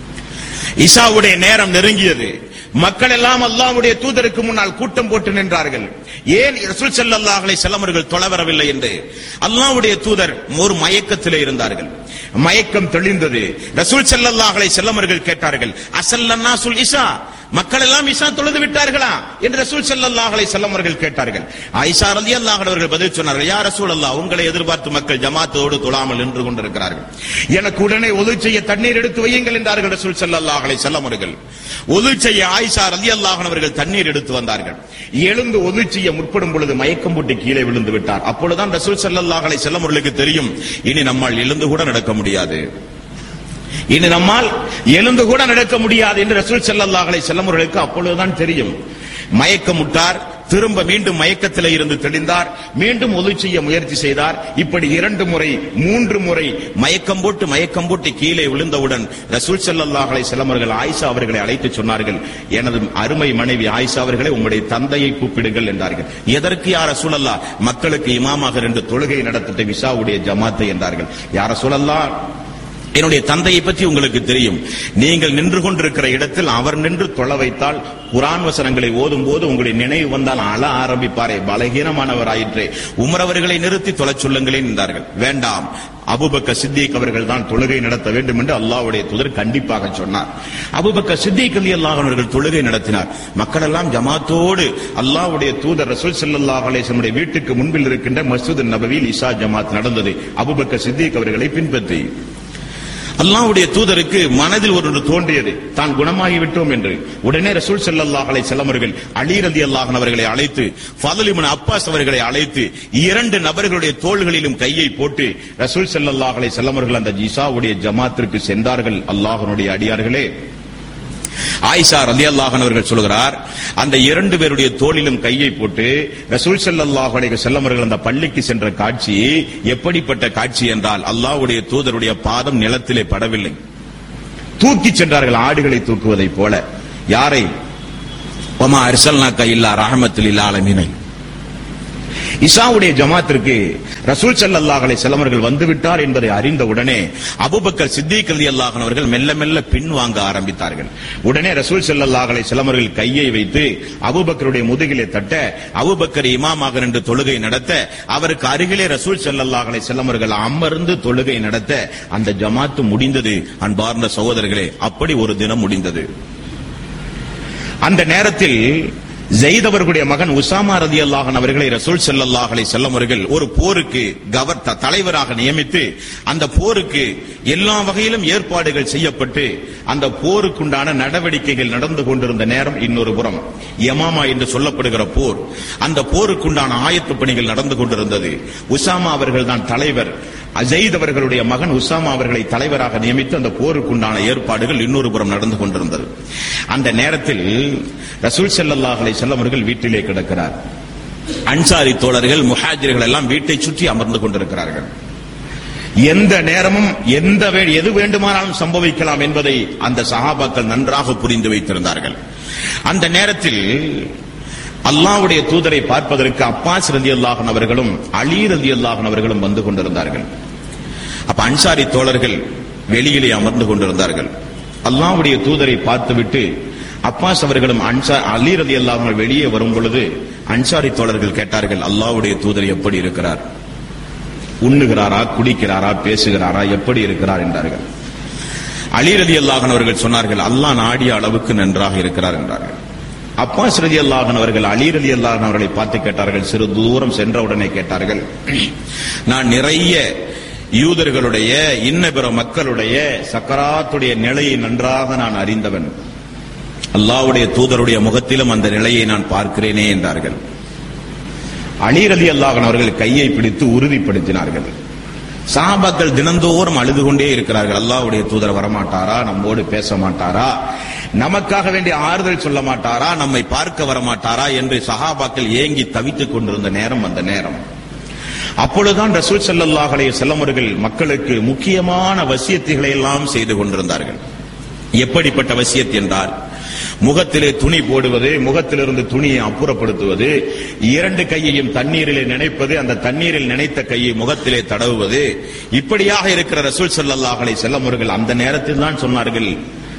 இஷாவுடைய நேரம் நெருங்கியது மக்கள் எல்லாம் அல்லாஹ்வுடைய தூதருக்கு முன்னால் கூட்டம் போட்டு நின்றார்கள் ஏன் ரசூல் ஸல்லல்லாஹு அலைஹி வஸல்லம் அவர்கள் தொலை வரவில்லை என்று அல்லாஹ்வுடைய தூதர் ஒரு மயக்கத்திலே இருந்தார்கள் மயக்கம் தெளிந்தது ரசூல் ஸல்லல்லாஹு அலைஹி வஸல்லம் அவர்கள் கேட்டார்கள் அசல்லன்னா சுல் இஷா மக்கள் எல்லாம் இஷா தொழுது விட்டார்களா என்று ரசூல் ஸல்லல்லாஹு அலைஹி வஸல்லம் அவர்கள் கேட்டார்கள் ஆயிஷா ரலியல்லாஹு அன்ஹா அவர்கள் பதில் சொன்னார்கள் யா ரசூலல்லாஹ் உங்களை எதிர்பார்த்து மக்கள் ஜமாத்தோடு தொழாமல் நின்று கொண்டிருக்கிறார்கள் எனக்கு உடனே ஒது செய்ய தண்ணீர் எடுத்து வையுங்கள் என்றார்கள் ரசூல் ஸல்லல்லாஹு அலைஹி வஸல்லம் அவர்கள் ஒது செய்ய ஆயிஷா ரலியல்லாஹு அன்ஹா அவர்கள் தண்ணீர் எடுத்து வந்தார்கள் எழுந்து ஒது செய்ய முற்படும் பொழுது மயக்கம் போட்டு கீழே விழுந்து விட்டார் அப்பொழுதுதான் ரசூல் ஸல்லல்லாஹு அலைஹி வஸல்லம் அவர்களுக்கு தெரியும் இனி நம்மால் எழுந்து கூட நடக்க முடியாது இனி நம்மால் எழுந்து கூட நடக்க முடியாது என்று ரசூல் ஸல்லல்லாஹு அலைஹி வஸல்லம் அவர்களுக்கு அப்பொழுதுதான் தெரியும் மயக்கமுட்டார் திரும்ப மீண்டும் மயக்கத்திலே இருந்து தெளிந்தார் மீண்டும் ஒது செய்ய முயற்சி செய்தார் இப்படி இரண்டு முறை மூன்று முறை மயக்கம் போட்டு மயக்கம் போட்டு கீழே விழுந்தவுடன் ரசூல் ஸல்லல்லாஹு அலைஹி வஸல்லம் அவர்கள் ஆயிஷா அவர்களை அழைத்து சொன்னார்கள் எனது அருமை மனைவி ஆயிஷா அவர்களை உங்களுடைய தந்தையை கூப்பிடுங்கள் என்றார்கள் எதற்கு யார் ரசூலல்லா மக்களுக்கு இமாமாக ரெண்டு தொழுகை நடத்திட்ட விசாவுடைய ஜமாத்தை என்றார்கள் யார் ரசூலல்லா என்னுடைய தந்தையை பற்றி உங்களுக்கு தெரியும் நீங்கள் நின்று கொண்டிருக்கிற இடத்தில் அவர் நின்று தொழ வைத்தால் குரான் வசனங்களை ஓதும் போது உங்களுடைய நினைவு வந்தால் அழ ஆரம்பிப்பாரே பலகீனமானவராயிற்றே உமர் அவர்களை நிறுத்தி தொழச் சொல்லுங்களேன் என்றார்கள் வேண்டாம் அபுபக்க சித்திக் அவர்கள் தான் தொழுகை நடத்த வேண்டும் என்று அல்லாஹ்வுடைய தூதர் கண்டிப்பாக சொன்னார் அபுபக்க சித்திக் அலி அல்லாஹ் அவர்கள் தொழுகை நடத்தினார் மக்கள் எல்லாம் ஜமாத்தோடு அல்லாஹ்வுடைய தூதர் ரசூல் ஸல்லல்லாஹு அலைஹி வஸல்லம் வீட்டுக்கு முன்பில் இருக்கின்ற மஸ்ஜித் நபவியில் இஷா ஜமாத் நடந்தது அபுபக்க சித்திக் அவர்களை பின்பற்றி அல்லாஹ்வுடைய தூதருக்கு மனதில் ஒரு தோன்றியது தான் குணமாகி விட்டோம் என்று உடனே ரசூல் ஸல்லல்லாஹு அலைஹி வஸல்லம் அவர்கள் அலி ரலியல்லாஹு அன்ஹு அவர்களை அழைத்து ஃபضل இப்னு அப்பாஸ் அவர்களை அழைத்து இரண்டு நபர்களுடைய தோள்களிலும் கையை போட்டு ரசூல் ஸல்லல்லாஹு அலைஹி வஸல்லம் அவர்கள் அந்த ஜிசாவுடைய ஜமாத்திற்கு சென்றார்கள் அல்லாஹ்வுடைய அடியார்களே ஆயிஷா ரலியல்லாஹு அன்ஹா அவர்கள் சொல்கிறார் அந்த இரண்டு பேருடைய தோளிலும் கையை போட்டு ரசூல் ஸல்லல்லாஹு அலைஹி வஸல்லம் அவர்கள் அந்த பள்ளிக்கு சென்ற காட்சி எப்படிப்பட்ட காட்சி என்றால் அல்லாஹ்வுடைய தூதருடைய பாதம் நிலத்திலே படவில்லை தூக்கி சென்றார்கள் ஆடுகளை தூக்குவதைப் போல யாரை ஒமா அர்சல்னாக்க இல்லா ரஹமத்துல் ஆலமீனை இஷாவுடைய ஜமாத்திற்கு ரசூல் ஸல்லல்லாஹு அலைஹி வஸல்லம் அவர்கள் வந்துவிட்டார் என்பதை அறிந்த உடனே அபூபக்கர் சித்திக் ரலியல்லாஹு அவர்கள் மெல்ல மெல்ல பின் வாங்க ஆரம்பித்தார்கள் உடனே ரசூல் ஸல்லல்லாஹு அலைஹி வஸல்லம் அவர்கள் கையை வைத்து அபூபக்கருடைய முதுகிலே தட்ட அபூபக்கர் இமாமாக நின்று தொழுகை நடத்த அவருக்கு அருகிலே ரசூல் ஸல்லல்லாஹு அலைஹி வஸல்லம் அவர்கள் அமர்ந்து தொழுகை நடத்த அந்த ஜமாத்து முடிந்தது அன்பார்ந்த சகோதரர்களே அப்படி ஒரு தினம் முடிந்தது அந்த நேரத்தில் ஜெயித் அவர்களுடைய மகன் உசாமா ரதி அல்லாஹன் அவர்களை ரசூல் ஸல்லல்லாஹு அலைஹி வஸல்லம் அவர்கள் ஒரு போருக்கு கவர் த- தலைவராக நியமித்து அந்த போருக்கு எல்லா வகையிலும் ஏற்பாடுகள் செய்யப்பட்டு அந்த போருக்குண்டான நடவடிக்கைகள் நடந்து கொண்டிருந்த நேரம் இன்னொரு புறம் யமாமா என்று சொல்லப்படுகிற போர் அந்த போருக்குண்டான ஆயத்த பணிகள் நடந்து கொண்டிருந்தது உசாமா அவர்கள் தான் தலைவர் அஜயித் அவர்களுடைய மகன் உசாமா அவர்களை தலைவராக நியமித்து அந்த போருக்குண்டான ஏற்பாடுகள் இன்னொரு புறம் நடந்து கொண்டிருந்தது அந்த நேரத்தில் ரசூல் ஸல்லல்லாஹு அலைஹி வஸல்லம் அவர்கள் வீட்டிலே கிடக்கிறார் அன்சாரி தோழர்கள் முஹாஜிர்கள் எல்லாம் வீட்டை சுற்றி அமர்ந்து கொண்டிருக்கிறார்கள் எந்த நேரமும் எந்த வே- எது வேண்டுமானாலும் சம்பவிக்கலாம் என்பதை அந்த சஹாபாக்கள் நன்றாக புரிந்து வைத்திருந்தார்கள் அந்த நேரத்தில் அல்லாஹ்வுடைய தூதரை பார்ப்பதற்கு அப்பாஸ் ரலியல்லாஹு அவர்களும் அலி ரலியல்லாஹு அவர்களும் வந்து கொண்டிருந்தார்கள் அப்ப அன்சாரி தோழர்கள் வெளியிலே அமர்ந்து கொண்டிருந்தார்கள் அல்லாஹ்வுடைய தூதரை பார்த்துவிட்டு அப்பாஸ் அவர்களும் அன்சார் அலி ரலியல்லாஹு அன்ஹு வெளியே வரும் பொழுது அன்சாரி தோழர்கள் கேட்டார்கள் அல்லாஹ்வுடைய தூதர் எப்படி இருக்கிறார் உண்ணுகிறாரா குடிக்கிறாரா பேசுகிறாரா எப்படி இருக்கிறார் என்றார்கள் அலி ரதி அல்லாஹன் அவர்கள் சொன்னார்கள் அல்லாஹ் நாடிய அளவுக்கு நன்றாக இருக்கிறார் என்றார்கள் அப்பாஸ் ரதி அல்லாஹன் அவர்கள் அலி ரதி அல்லாஹன் அவர்களை பார்த்து கேட்டார்கள் சிறு தூரம் சென்ற உடனே கேட்டார்கள் நான் நிறைய யூதர்களுடைய இன்ன பிற மக்களுடைய சக்கராத்துடைய நிலையை நன்றாக நான் அறிந்தவன் அல்லாஹ்வுடைய தூதருடைய முகத்திலும் அந்த நிலையை நான் பார்க்கிறேனே என்றார்கள் அலி ரலி அல்லாஹன் அவர்கள் கையை பிடித்து உறுதிப்படுத்தினார்கள் சஹாபாக்கள் தினந்தோறும் அழுது கொண்டே இருக்கிறார்கள் அல்லாஹ்வுடைய தூதர் வரமாட்டாரா நம்மோடு பேச மாட்டாரா நமக்காக வேண்டிய ஆறுதல் சொல்ல மாட்டாரா நம்மை பார்க்க வரமாட்டாரா என்று சஹாபாக்கள் ஏங்கி தவித்துக் கொண்டிருந்த நேரம் அந்த நேரம் அப்பொழுதுதான் ரசூல் ஸல்லல்லாஹு அலைஹி வஸல்லம் அவர்கள் மக்களுக்கு முக்கியமான வசியத்துகளை எல்லாம் செய்து கொண்டிருந்தார்கள் எப்படிப்பட்ட வசியத் என்றால் முகத்திலே துணி போடுவது முகத்திலிருந்து துணியை அப்புறப்படுத்துவது இரண்டு கையையும் தண்ணீரிலே நினைப்பது அந்த தண்ணீரில் நினைத்த கையை முகத்திலே தடவுவது இப்படியாக இருக்கிற ரசூல் ஸல்லல்லாஹு அலைஹி வஸல்லம் அவர்கள் அந்த நேரத்தில் தான் சொன்னார்கள்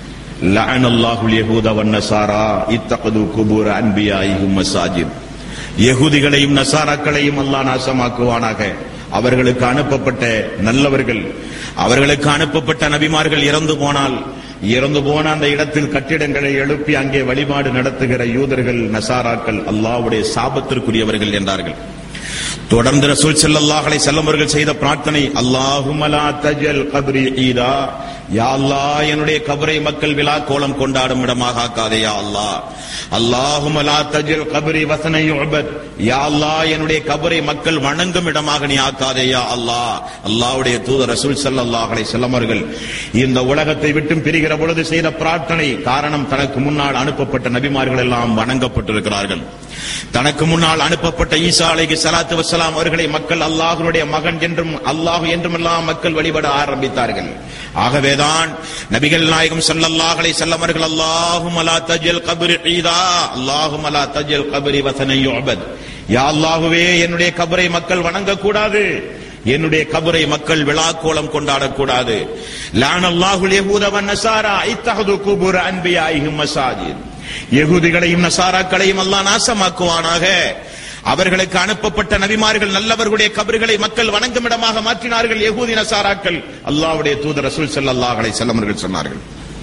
லஅனல்லாஹுல் யஹூத வன்னசாரா இத்தகது குபூர் அன்பியாயிஹும் மசாஜித் யகூதிகளையும் நசாராக்களையும் அல்லாஹ் நாசமாக்குவானாக அவர்களுக்கு அனுப்பப்பட்ட நல்லவர்கள் அவர்களுக்கு அனுப்பப்பட்ட நபிமார்கள் இறந்து போனால் இறந்து போன அந்த இடத்தில் கட்டிடங்களை எழுப்பி அங்கே வழிபாடு நடத்துகிற யூதர்கள் நசாராக்கள் அல்லாஹ்வுடைய சாபத்திற்குரியவர்கள் என்றார்கள் தொடர்ந்து ரசூல் ஸல்லல்லாஹு அலைஹி வஸல்லம் அவர்கள் செய்த பிரார்த்தனை அல்லாஹும்ம லா தஜல் கப்ரி ஈதா யா அல்லாஹ் என்னுடைய கபரை மக்கள் விழா கோலம் கொண்டாடும் இடமாக ஆக்காதே யா அல்லாஹ் அல்லாஹும்ம லா தஜல் கப்ரி வசன யுபத் யா அல்லாஹ் என்னுடைய கபரை மக்கள் வணங்கும் இடமாக நீ ஆக்காதே யா அல்லாஹ் அல்லாஹ்வுடைய தூதர் ரசூல் ஸல்லல்லாஹு அலைஹி வஸல்லம் அவர்கள் இந்த உலகத்தை விட்டும் பிரிகிற பொழுது செய்த பிரார்த்தனை காரணம் தனக்கு முன்னால் அனுப்பப்பட்ட நபிமார்கள் எல்லாம் வணங்கப்பட்டிருக்கிறார்கள் தனக்கு முன்னால் அனுப்பப்பட்ட ஈசா அலைஹி ஸலாத்து வஸ்ஸலாம் அவர்களை மக்கள் அல்லாஹ்வுடைய மகன் என்றும் அல்லாஹ் என்றும் எல்லாம் மக்கள் வழிபட ஆரம்பித்தார்கள் ஆகவேதான் நபிகள் நாயகம் ஸல்லல்லாஹு அலைஹி வஸல்லம் அவர்கள் அல்லாஹும்ம லா தஜல் கப்ரி ஈதா அல்லாஹும்ம லா தஜல் கப்ரி வஸன யுபத் யா அல்லாஹ்வே என்னுடைய கபரை மக்கள் வணங்க கூடாது என்னுடைய கபரை மக்கள் விழாக்கோலம் கொண்டாடக்கூடாது லானல்லாஹுல் யஹூத வன் நசாரா இத்தஹது குபூர் அன்பியாயிஹிம் மசாஜித் யகூதிகளையும் நசாராக்களையும் அல்லாஹ் நாசமாக்குவானாக அவர்களுக்கு அனுப்பப்பட்ட நபிமார்கள் நல்லவர்களுடைய கபறுகளை மக்கள் வணங்கும் இடமாக மாற்றினார்கள் யகூதி நசாராக்கள் அல்லாஹ்வுடைய தூதர் ரசூல் ஸல்லல்லாஹு அலைஹி வஸல்லம் அவர்கள் சொன்னார்கள்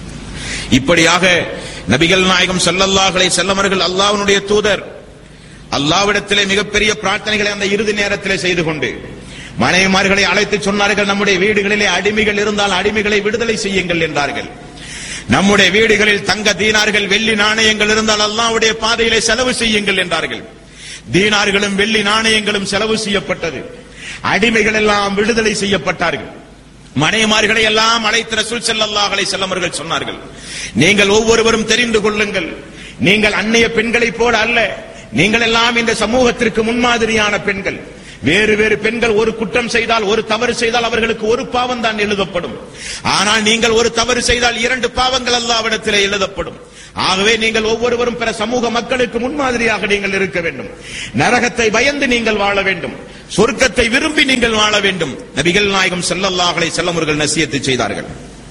இப்படியாக நபிகள் நாயகம் ஸல்லல்லாஹு அலைஹி வஸல்லம் அவர்கள் அல்லாஹ்வுடைய தூதர் அல்லாஹ்விடத்திலே மிகப்பெரிய பிரார்த்தனைகளை அந்த இறுதி நேரத்திலே செய்து கொண்டு மனைவிமார்களை அழைத்து சொன்னார்கள் நம்முடைய வீடுகளிலே அடிமைகள் இருந்தால் அடிமைகளை விடுதலை செய்யுங்கள் என்றார்கள் நம்முடைய வீடுகளில் தங்க தீனார்கள் வெள்ளி நாணயங்கள் இருந்தால் அல்லாஹ்வுடைய பாதையிலே செலவு செய்யுங்கள் என்றார்கள் தீனார்களும் வெள்ளி நாணயங்களும் செலவு செய்யப்பட்டது அடிமைகள் எல்லாம் விடுதலை செய்யப்பட்டார்கள் மனைமார்களை எல்லாம் அழைத்து ரசூல் ஸல்லல்லாஹு அலைஹி வஸல்லம் அவர்கள் சொன்னார்கள் நீங்கள் ஒவ்வொருவரும் தெரிந்து கொள்ளுங்கள் நீங்கள் அந்நிய பெண்களைப் போல அல்ல நீங்கள் எல்லாம் இந்த சமூகத்திற்கு முன்மாதிரியான பெண்கள் வேறு வேறு பெண்கள் ஒரு குற்றம் செய்தால் ஒரு தவறு செய்தால் அவர்களுக்கு ஒரு பாவம் தான் எழுதப்படும் ஆனால் நீங்கள் ஒரு தவறு செய்தால் இரண்டு பாவங்கள் அல்லாவிடத்திலே எழுதப்படும் ஆகவே நீங்கள் ஒவ்வொருவரும் பிற சமூக மக்களுக்கு முன்மாதிரியாக நீங்கள் இருக்க வேண்டும் நரகத்தை பயந்து நீங்கள் வாழ வேண்டும் சொர்க்கத்தை விரும்பி நீங்கள் வாழ வேண்டும் நபிகள் நாயகம் செல்லல்லாஹலை செல்லமுருகள் நசியத்தை செய்தார்கள்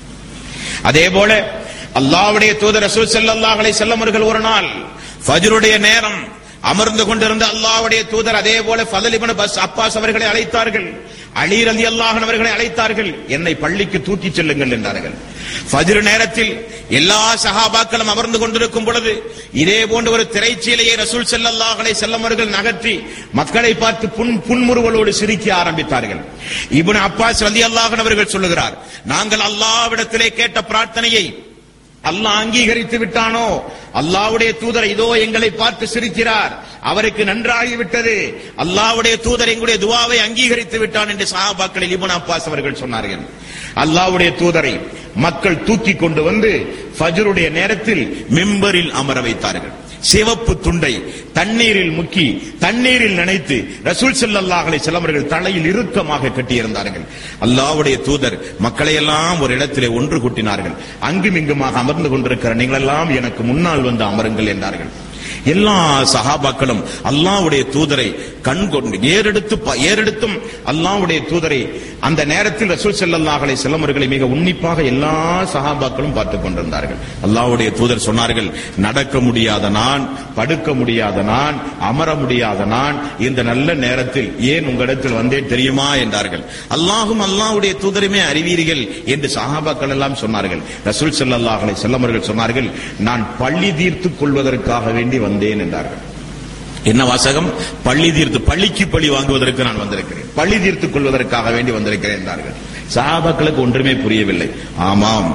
அதே போல அல்லாஹ்வுடைய தூதர் ரசூல் ஸல்லல்லாஹு அலைஹி வஸல்லம் அவர்கள் ஒரு நாள் ஃபஜ்ருடைய நேரம் அமர்ந்து கொண்டிருந்த அல்லாஹ்வுடைய தூதர் அதே போல ஃபதல் இப்னு பஸ் அப்பாஸ் அவர்களை அழைத்தார்கள் அலி ரலியல்லாஹு அன்ஹு அவர்களை அழைத்தார்கள் என்னை பள்ளிக்கு தூக்கிச் செல்லுங்கள் என்றார்கள் ஃபஜ்ர் நேரத்தில் எல்லா சஹாபாக்களும் அமர்ந்து கொண்டிருக்கும் பொழுது இதே போன்ற ஒரு திரைச்சீலையை ரசூல் ஸல்லல்லாஹு அலைஹி வஸல்லம் அவர்கள் நகர்த்தி மக்களை பார்த்து புன் புன்முறுவலோடு சிரிக்க ஆரம்பித்தார்கள் இப்னு அப்பாஸ் ரலியல்லாஹு அன்ஹு அவர்கள் சொல்லுகிறார் நாங்கள் அல்லாஹ்விடத்திலே கேட்ட பிரார்த்தனையை அல்லாஹ் அங்கீகரித்து விட்டானோ அல்லாஹ்வுடைய தூதர் இதோ எங்களை பார்த்து சிரிக்கிறார் அவருக்கு நன்றாகிவிட்டது அல்லாஹ்வுடைய தூதர் எங்களுடைய துவாவை அங்கீகரித்து விட்டான் என்று சஹாபாக்களில் இப்னு அப்பாஸ் அவர்கள் சொன்னார்கள் அல்லாஹ்வுடைய தூதரை மக்கள் தூக்கி கொண்டு வந்து ஃபஜ்ருடைய நேரத்தில் மிம்பரில் அமர வைத்தார்கள் சிவப்பு துண்டை தண்ணீரில் முக்கி தண்ணீரில் நனைத்து ரசூல் ஸல்லல்லாஹு அலைஹி வஸல்லம் அவர்கள் தலையில் இறுக்கமாக கட்டியிருந்தார்கள் அல்லாஹ்வுடைய தூதர் மக்களை எல்லாம் ஒரு இடத்திலே ஒன்று கூட்டினார்கள் அங்கும் இங்குமாக அமர்ந்து கொண்டிருக்கிற நீங்களெல்லாம் எனக்கு முன்னால் வந்து அமருங்கள் என்றார்கள் எல்லா சஹாபாக்களும் அல்லாஹ்வுடைய தூதரை கண் கொண்டு ஏறெடுத்து பா- ஏறெடுத்தும் அல்லாஹ்வுடைய தூதரை அந்த நேரத்தில் ரசூல் ஸல்லல்லாஹு அலைஹி வஸல்லம் அவர்களை மிக உன்னிப்பாக எல்லா சஹாபாக்களும் பார்த்துக் கொண்டிருந்தார்கள் அல்லாஹ்வுடைய தூதர் சொன்னார்கள் நடக்க முடியாத நான் படுக்க முடியாத நான் அமர முடியாத நான் இந்த நல்ல நேரத்தில் ஏன் உங்களிடத்தில் வந்தேன் தெரியுமா என்றார்கள் அல்லாஹும் அல்லாஹ்வுடைய தூதருமே அறிவீர்கள் என்று சஹாபாக்கள் எல்லாம் சொன்னார்கள் ரசூல் ஸல்லல்லாஹு அலைஹி வஸல்லம் அவர்கள் சொன்னார்கள் நான் பள்ளி தீர்த்துக் கொள்வதற்காக வேண்டி வந்தேன் என்றார்கள் என்ன வாசகம் பள்ளி தீர்த்து பள்ளிக்கு பழி வாங்குவதற்கு நான் வந்திருக்கிறேன் பள்ளி தீர்த்துக் கொள்வதற்காக வேண்டி வந்திருக்கிறேன் என்றார்கள் சஹாபாக்களுக்கு ஒன்றுமே புரியவில்லை ஆமாம்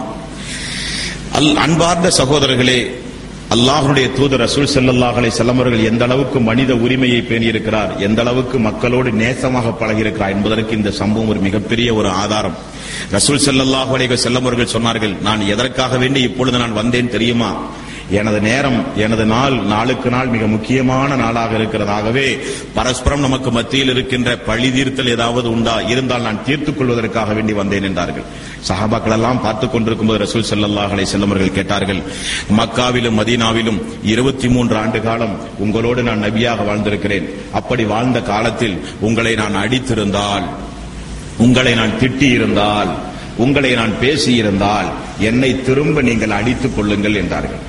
அல் அன்பார்ந்த சகோதரர்களே அல்லாஹ்வுடைய தூதர் ரசூல் ஸல்லல்லாஹு அலைஹி வஸல்லம் அவர்கள் எந்த அளவுக்கு மனித உரிமையை பேணியிருக்கிறார் எந்த அளவுக்கு மக்களோடு நேசமாக பழகியிருக்கிறார் என்பதற்கு இந்த சம்பவம் ஒரு மிகப்பெரிய ஒரு ஆதாரம் ரசூல் ஸல்லல்லாஹு அலைஹி வஸல்லம் அவர்கள் சொன்னார்கள் நான் எதற்காக வேண்டி இப்பொழுது நான் வந்தேன் தெரியுமா எனது நேரம் எனது நாள் நாளுக்கு நாள் மிக முக்கியமான நாளாக இருக்கிறதாகவே பரஸ்பரம் நமக்கு மத்தியில் இருக்கின்ற பழி தீர்த்தல் ஏதாவது உண்டா இருந்தால் நான் தீர்த்துக் கொள்வதற்காக வேண்டி வந்தேன் என்றார்கள் சஹாபாக்கள் எல்லாம் பார்த்துக் கொண்டிருக்கும் போது ரசூல் ஸல்லல்லாஹு அலைஹி வஸல்லம் அவர்கள் கேட்டார்கள் மக்காவிலும் மதீனாவிலும் இருபத்தி மூன்று ஆண்டு காலம் உங்களோடு நான் நபியாக வாழ்ந்திருக்கிறேன் அப்படி வாழ்ந்த காலத்தில் உங்களை நான் அடித்திருந்தால் உங்களை நான் திட்டியிருந்தால் உங்களை நான் பேசியிருந்தால் என்னை திரும்ப நீங்கள் அடித்துக் கொள்ளுங்கள் என்றார்கள்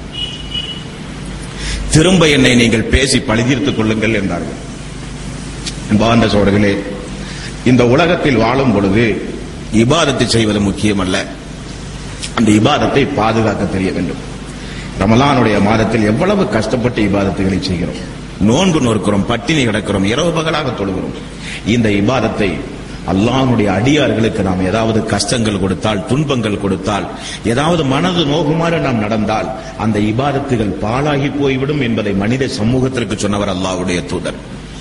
திரும்ப என்னை நீங்கள் பேசி பழிதீர்த்துக் கொள்ளுங்கள் என்றார்கள் அன்பார்ந்த சோழர்களே இந்த உலகத்தில் வாழும் பொழுது இபாதத்தை செய்வது முக்கியமல்ல அந்த இபாதத்தை பாதுகாக்க தெரிய வேண்டும் ரமலானுடைய மாதத்தில் எவ்வளவு கஷ்டப்பட்டு இபாதத்துகளை செய்கிறோம் நோன்பு நோக்கிறோம் பட்டினி கிடக்கிறோம் இரவு பகலாக தொழுகிறோம் இந்த இபாதத்தை அல்லாஹ்வுடைய அடியார்களுக்கு நாம் ஏதாவது கஷ்டங்கள் கொடுத்தால் துன்பங்கள் கொடுத்தால் ஏதாவது மனது நோகுமாறு நாம் நடந்தால் அந்த இபாதத்துகள் பாழாகி போய்விடும் என்பதை மனித சமூகத்திற்கு சொன்னவர் அல்லாஹ்வுடைய தூதர்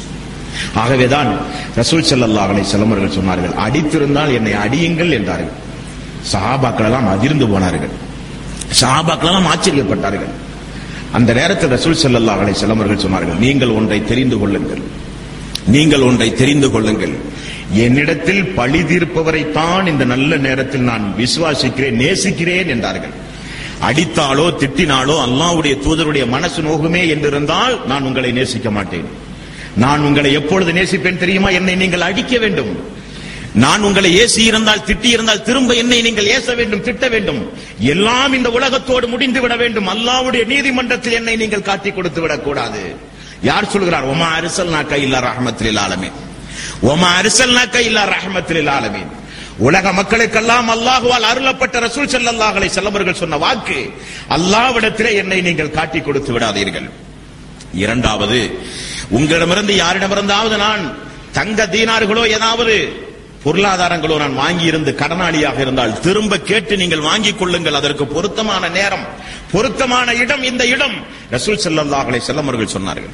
ஆகவேதான் ரசூல் ஸல்லல்லாஹு அலைஹி வஸல்லம் அவர்கள் சொன்னார்கள் அடித்திருந்தால் என்னை அடியுங்கள் என்றார்கள் சஹாபாக்கள் எல்லாம் அதிர்ந்து போனார்கள் சஹாபாக்கள் எல்லாம் ஆச்சரியப்பட்டார்கள் அந்த நேரத்தில் ரசூல் ஸல்லல்லாஹு அலைஹி வஸல்லம் அவர்கள் சொன்னார்கள் நீங்கள் ஒன்றை தெரிந்து கொள்ளுங்கள் நீங்கள் ஒன்றை தெரிந்து கொள்ளுங்கள் என்னிடத்தில் பழி தீர்ப்பவரைத்தான் இந்த நல்ல நேரத்தில் நான் விசுவாசிக்கிறேன் நேசிக்கிறேன் என்றார்கள் அடித்தாலோ திட்டினாலோ அல்லாஹ்வுடைய தூதருடைய மனசு நோகுமே என்றிருந்தால் நான் உங்களை நேசிக்க மாட்டேன் நான் உங்களை எப்பொழுது நேசிப்பேன் தெரியுமா என்னை நீங்கள் அடிக்க வேண்டும் நான் உங்களை ஏசி இருந்தால் திட்டி இருந்தால் திரும்ப என்னை நீங்கள் ஏச வேண்டும் திட்ட வேண்டும் எல்லாம் இந்த உலகத்தோடு முடிந்து விட வேண்டும் அல்லாஹ்வுடைய நீதிமன்றத்தில் என்னை நீங்கள் காட்டி கொடுத்து விடக் கூடாது யார் சொல்கிறார் ஒமா அரிசல்னாக்க இல்லா ரஹமத்தில் ஆலமீன் ஒமா அரிசல்னாக்க இல்லா ரஹமத்தில் ஆலமீன் உலக மக்களுக்கெல்லாம் அல்லாஹுவால் அருளப்பட்ட ரசூல் ஸல்லல்லாஹு அலைஹி வஸல்லம் அவர்கள் சொன்ன வாக்கு அல்லாஹ்விடத்திலே என்னை நீங்கள் காட்டி கொடுத்து விடாதீர்கள் இரண்டாவது உங்களிடமிருந்து யாரிடமிருந்தாவது நான் தங்க தீனார்களோ ஏதாவது பொருளாதாரங்களோ நான் வாங்கி இருந்து கடனாளியாக இருந்தால் திரும்ப கேட்டு நீங்கள் வாங்கிக் கொள்ளுங்கள் அதற்கு பொருத்தமான நேரம் பொருத்தமான இடம் இந்த இடம் ரசூல் ஸல்லல்லாஹு அலைஹி வஸல்லம் அவர்கள் சொன்னார்கள்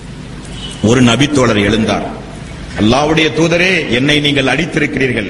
ஒரு நபித்தோழர் எழுந்தார் அல்லாஹ்வுடைய தூதரே என்னை நீங்கள் அடித்திருக்கிறீர்கள்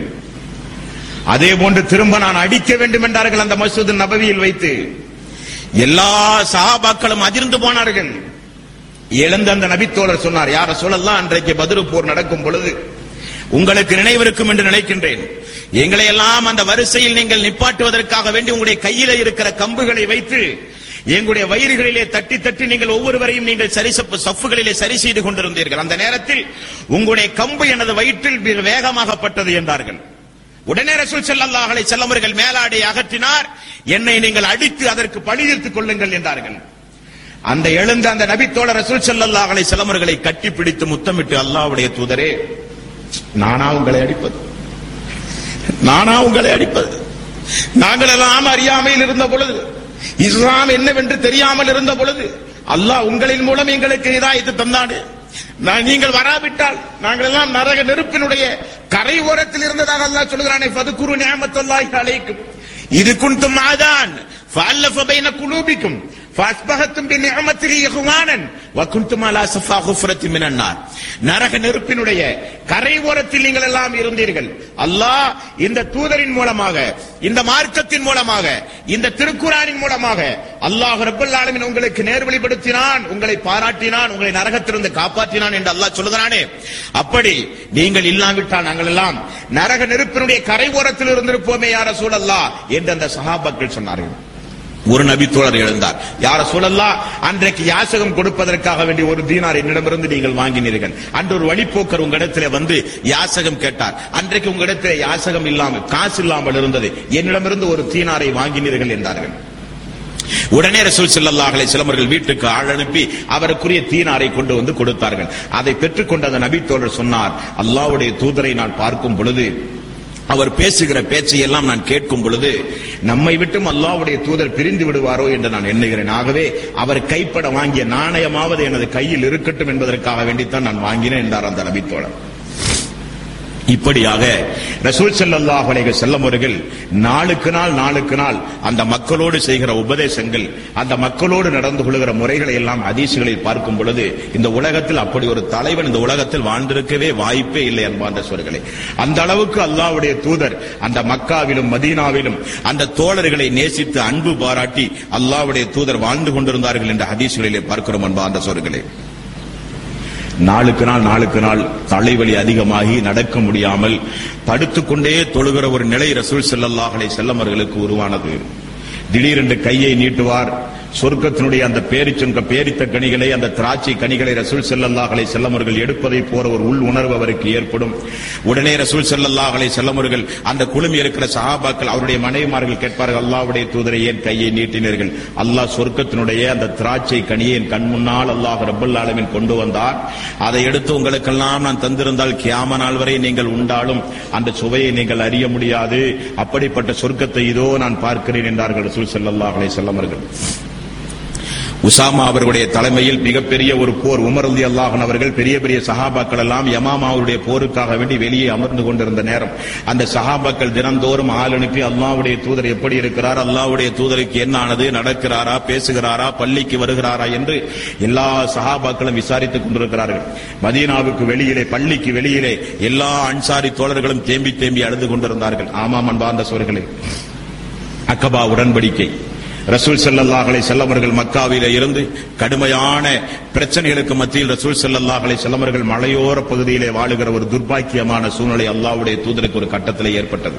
அதே போன்று திரும்ப நான் அடிக்க வேண்டும் என்றார்கள் அந்த மசூத் நபவியில் வைத்து எல்லா சஹாபாக்களும் அதிர்ந்து போனார்கள் எழுந்த அந்த நபித்தோழர் சொன்னார் யார சொல்லலாம் அன்றைக்கு பதிரு போர் நடக்கும் பொழுது உங்களுக்கு நினைவிருக்கும் என்று நினைக்கின்றேன் எங்களை எல்லாம் அந்த வரிசையில் நீங்கள் நிப்பாட்டுவதற்காக வேண்டி உங்களுடைய கையில இருக்கிற கம்புகளை வைத்து எங்களுடைய வயிறுகளிலே தட்டி தட்டி நீங்கள் ஒவ்வொருவரையும் நீங்கள் சரி சப்பு சஃப்புகளிலே சரி செய்து கொண்டிருந்தீர்கள் அந்த நேரத்தில் உங்களுடைய கம்பு எனது வயிற்றில் மிக வேகமாகப்பட்டது என்றார்கள் உடனே ரசூல் ஸல்லல்லாஹு அலைஹி வஸல்லம் அவர்கள் மேலாடை அகற்றினார் என்னை நீங்கள் அடித்து அதற்கு பழி தீர்த்துக் கொள்ளுங்கள் என்றார்கள் அந்த எழுந்த அந்த நபித்தோழர் ரசூல் ஸல்லல்லாஹு அலைஹி வஸல்லம் அவர்களை கட்டி பிடித்து முத்தமிட்டு அல்லாஹ்வுடைய தூதரே நானா உங்களை அடிப்பது நானா உங்களை அடிப்பது நாங்கள் எல்லாம் அறியாமையில் இருந்த பொழுது இஸ்லாம் என்னவென்று தெரியாமல் இருந்த பொழுது அல்லாஹ் உங்களின் மூலம் எங்களுக்கு இதாயத்து தந்தாடு நான் நீங்கள் வராவிட்டால் நாங்கள் எல்லாம் நரக நெருப்பினுடைய கரை ஓரத்தில் இருந்ததாக அல்லாஹ் சொல்கிறானே ஃபதுகுரு நியமத்துல்லாஹி அலைக்கும் இது குன்தும் ஆதான் فألف بين قلوبكم فأصبحتم بنعمته إخوانا وكنتم على صفا غفرة من النار நரக நெருப்பினுடைய கரை ஓரத்தில் நீங்கள் எல்லாம் இருந்தீர்கள் அல்லாஹ் இந்த தூதரின் மூலமாக இந்த மார்க்கத்தின் மூலமாக இந்த திருக்குறானின் மூலமாக அல்லாஹ் ரப்பல் ஆலமீன் உங்களுக்கு நேர்வழிப்படுத்தினான் உங்களை பாராட்டினான் உங்களை நரகத்திலிருந்து காப்பாற்றினான் என்று அல்லாஹ் சொல்லுகிறானே அப்படி நீங்கள் இல்லாவிட்டால் நாங்கள் எல்லாம் நரக நெருப்பினுடைய கரை ஓரத்தில் இருந்திருப்போமே யார சூழல்லா என்று அந்த சஹாபாக்கள் சொன்னார்கள் ஒரு நபி தோழர் எழுந்தார் யார சூழல்லா அன்றைக்கு யாசகம் கொடுப்பதற்காக வேண்டிய ஒரு தீனார் என்னிடமிருந்து நீங்கள் வாங்கினீர்கள் அன்று ஒரு வழிப்போக்கர் உங்களிடத்திலே வந்து யாசகம் கேட்டார் அன்றைக்கு உங்களிடத்திலே யாசகம் இல்லாமல் காசு இல்லாமல் இருந்தது என்னிடமிருந்து ஒரு தீனாரை வாங்கினீர்கள் என்றார்கள் உடனே ரசூல் ஸல்லல்லாஹு அலைஹி வஸல்லம் அவர்கள் வீட்டுக்கு ஆள் அனுப்பி அவருக்குரிய தீனாரை கொண்டு வந்து கொடுத்தார்கள் அதை பெற்றுக்கொண்ட அந்த நபி தோழர் சொன்னார் அல்லாஹ்வுடைய தூதரை நான் பார்க்கும் பொழுது அவர் பேசுகிற பேச்சை எல்லாம் நான் கேட்கும் பொழுது நம்மை விட்டும் அல்லாஹ்வுடைய தூதர் பிரிந்து விடுவாரோ என்று நான் எண்ணுகிறேன் ஆகவே அவர் கைப்பட வாங்கிய நாணயமாவது எனது கையில் இருக்கட்டும் என்பதற்காக வேண்டித்தான் நான் வாங்கினேன் என்றார் அந்த நபித்தோழர் இப்படியாக ரசூல் ஸல்லல்லாஹு அலைஹி வஸல்லம் அவர்கள் நாளுக்கு நாள் நாளுக்கு நாள் அந்த மக்களோடு செய்கிற உபதேசங்கள் அந்த மக்களோடு நடந்து கொள்கிற முறைகளை எல்லாம் ஹதீசுகளில் பார்க்கும் பொழுது இந்த உலகத்தில் அப்படி ஒரு தலைவன் இந்த உலகத்தில் வாழ்ந்திருக்கவே வாய்ப்பே இல்லை அன்பார்ந்த சொற்களே அந்த அளவுக்கு அல்லாஹ்வுடைய தூதர் அந்த மக்காவிலும் மதீனாவிலும் அந்த தோழர்களை நேசித்து அன்பு பாராட்டி அல்லாஹ்வுடைய தூதர் வாழ்ந்து கொண்டிருந்தார்கள் என்ற ஹதீசுகளிலே பார்க்கிறோம் அன்பார்ந்த சொற்களே நாளுக்கு நாள் நாளுக்கு நாள் தலைவலி அதிகமாகி நடக்க முடியாமல் படுத்துக்கொண்டே தொழுகிற ஒரு நிலை ரசூல் ஸல்லல்லாஹு அலைஹி வஸல்லம் அவர்களுக்கு உருவானது திடீரென்று கையை நீட்டுவார் சொர்க்கத்தினுடைய அந்த பேரிச்சொங்க பேரித்த கனிகளை அந்த திராட்சை கனிகளை ரசூல் ஸல்லல்லாஹு அலைஹி வஸல்லம் அவர்கள் எடுப்பதை போற ஒரு உள் உணர்வு அவருக்கு ஏற்படும் உடனே ரசூல் ஸல்லல்லாஹு அலைஹி வஸல்லம் அவர்கள் அந்த குழுமி இருக்கிற சஹாபாக்கள் அவருடைய மனைவிமார்கள் கேட்பார்கள் அல்லாஹ்வுடைய தூதரை ஏன் கையை நீட்டினீர்கள் அல்லாஹ் சொர்க்கத்தினுடைய அந்த திராட்சை கனியை என் கண் முன்னால் அல்லாஹ் ரப்பல் ஆலமீன் கொண்டு வந்தார் அதை எடுத்து உங்களுக்கெல்லாம் நான் தந்திருந்தால் கியாம நாள் வரை நீங்கள் உண்டாலும் அந்த சுவையை நீங்கள் அறிய முடியாது அப்படிப்பட்ட சொர்க்கத்தை இதோ நான் பார்க்கிறேன் என்றார்கள் ரசூல் ஸல்லல்லாஹு அலைஹி வஸல்லம் அவர்கள் உசாமா அவர்களுடைய தலைமையில் மிகப்பெரிய ஒரு போர் உமர் அலி அல்லாஹன் அவர்கள் பெரிய பெரிய சஹாபாக்கள் எல்லாம் யமாமா அவருடைய போருக்காக வேண்டி வெளியே அமர்ந்து கொண்டிருந்த நேரம் அந்த சஹாபாக்கள் தினந்தோறும் ஆள் அனுப்பி அல்லாஹ்வுடைய தூதர் எப்படி இருக்கிறார் அல்லாஹ்வுடைய தூதருக்கு என்ன ஆனது நடக்கிறாரா பேசுகிறாரா பள்ளிக்கு வருகிறாரா என்று எல்லா சஹாபாக்களும் விசாரித்துக் கொண்டிருக்கிறார்கள் மதீனாவுக்கு வெளியிலே பள்ளிக்கு வெளியிலே எல்லா அன்சாரி தோழர்களும் தேம்பி தேம்பி அழுது கொண்டிருந்தார்கள் ஆமாம் அன்பார்ந்த சோர்களே அக்கபா உடன்படிக்கை ரசூல் ஸல்லல்லாஹு அலைஹி வஸல்லம் அவர்கள் மக்காவிலே இருந்து கடுமையான பிரச்சனைகளுக்கு மத்தியில் ரசூல் ஸல்லல்லாஹு அலைஹி வஸல்லம் அவர்கள் மலையோர பகுதியிலே வாழுகிற ஒரு துர்பாக்கியமான சூழ்நிலை அல்லாஹ்வுடைய தூதருக்கு ஒரு கட்டத்தில் ஏற்பட்டது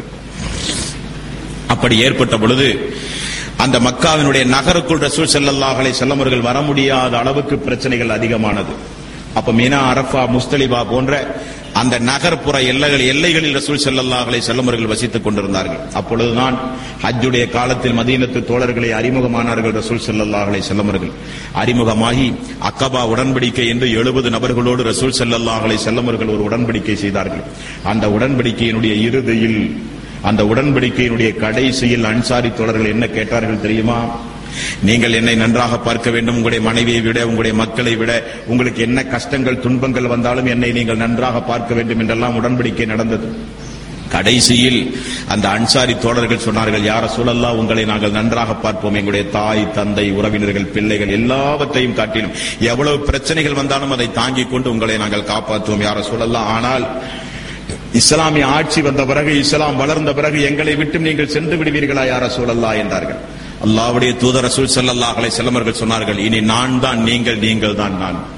அப்படி ஏற்பட்ட பொழுது அந்த மக்காவினுடைய நகருக்குள் ரசூல் ஸல்லல்லாஹு அலைஹி வஸல்லம் அவர்கள் வர முடியாத அளவுக்கு பிரச்சனைகள் அதிகமானது அப்ப மினா அரஃபா முஸ்தலிபா போன்ற அந்த நகர்ப்புற எல்லைகள் எல்லைகளில் ரசூல் ஸல்லல்லாஹு அலைஹி வஸல்லம் அவர்கள் வசித்துக் கொண்டிருந்தார்கள் அப்பொழுதுதான் ஹஜ்ஜுடைய காலத்தில் மதீனத்து தோழர்களை அறிமுகமானார்கள் ரசூல் ஸல்லல்லாஹு அலைஹி வஸல்லம் அவர்கள் அறிமுகமாகி அக்கபா உடன்படிக்கை என்று எழுபது நபர்களோடு ரசூல் ஸல்லல்லாஹு அலைஹி வஸல்லம் அவர்கள் ஒரு உடன்படிக்கை செய்தார்கள் அந்த உடன்படிக்கையினுடைய இறுதியில் அந்த உடன்படிக்கையினுடைய கடைசியில் அன்சாரி தோழர்கள் என்ன கேட்டார்கள் தெரியுமா நீங்கள் என்னை நன்றாக பார்க்க வேண்டும் உங்களுடைய மனைவியை விட உங்களுடைய மக்களை விட உங்களுக்கு என்ன கஷ்டங்கள் துன்பங்கள் வந்தாலும் என்னை நீங்கள் நன்றாக பார்க்க வேண்டும் என்றெல்லாம் உடன்படிக்கை நடந்தது கடைசியில் அந்த அன்சாரி தோழர்கள் சொன்னார்கள் யார சூழல்லா உங்களை நாங்கள் நன்றாக பார்ப்போம் எங்களுடைய தாய் தந்தை உறவினர்கள் பிள்ளைகள் எல்லாவற்றையும் காட்டிலும் எவ்வளவு பிரச்சனைகள் வந்தாலும் அதை தாங்கிக் கொண்டு உங்களை நாங்கள் காப்பாற்றுவோம் யார சூழல்லா ஆனால் இஸ்லாமிய ஆட்சி வந்த பிறகு இஸ்லாம் வளர்ந்த பிறகு எங்களை விட்டு நீங்கள் சென்று விடுவீர்களா யார சூழல்லா என்றார்கள் அல்லாவுடைய தூதர் ரசூல் ஸல்லல்லாஹு அலைஹி வஸல்லம் அவர்கள் சொன்னார்கள் இனி நான் தான் நீங்கள் நீங்கள் தான் நான்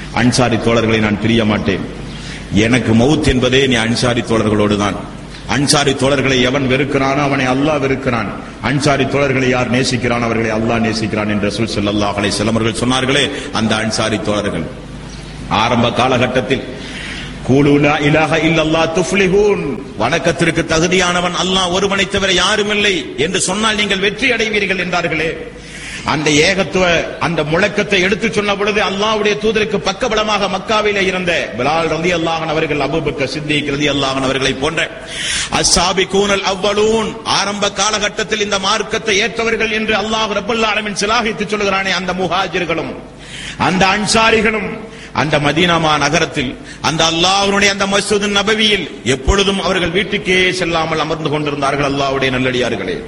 அன்சாரி தோழர்களை நான் பிரிய மாட்டேன் எனக்கு மவுத் என்பதே நீ அன்சாரி தோழர்களோடு தான் அன்சாரி தோழர்களை எவன் வெறுக்கிறானோ அவனை அல்லாஹ் வெறுக்கிறான் அன்சாரி தோழர்களை யார் நேசிக்கிறான் அவர்களை அல்லாஹ் நேசிக்கிறான் என்று ரசூல் ஸல்லல்லாஹு அலைஹி வஸல்லம் அவர்கள் சொன்னார்களே அந்த அன்சாரி தோழர்கள் ஆரம்ப காலகட்டத்தில் கூலு லா இலாஹ இல்லல்லாஹ் துஃப்லிஹூன் வணக்கத்திற்கு தகுதியானவன் அல்லாஹ் ஒருவனை தவிர யாரும் இல்லை என்று சொன்னால் நீங்கள் வெற்றி அடைவீர்கள் என்றார்களே அந்த ஏகத்துவ அந்த முழக்கத்தை எடுத்து சொன்ன பொழுது அல்லாஹ்வுடைய தூதருக்கு பக்கபலமாக மக்காவிலே இருந்த பிலால் ரதி அல்லாஹன் அவர்கள் அபூபக்கர் சித்திக் ரதி அல்லாஹன் அவர்களை போன்ற அஸ்ஸாபி கூனல் அவ்வளூன் ஆரம்ப காலகட்டத்தில் இந்த மார்க்கத்தை ஏற்றவர்கள் என்று அல்லாஹ் ரப்பல் ஆலமின் சிலாகித்து சொல்கிறானே அந்த முஹாஜிர்களும் அந்த அன்சாரிகளும் அந்த மதீனாமா நகரத்தில் அந்த அல்லாஹ்வுடைய அந்த மஸ்ஜிது நபவியில் எப்பொழுதும் அவர்கள் வீட்டுக்கே செல்லாமல் அமர்ந்து கொண்டிருந்தார்கள் அல்லாஹ்வுடைய நல்லடியார்களே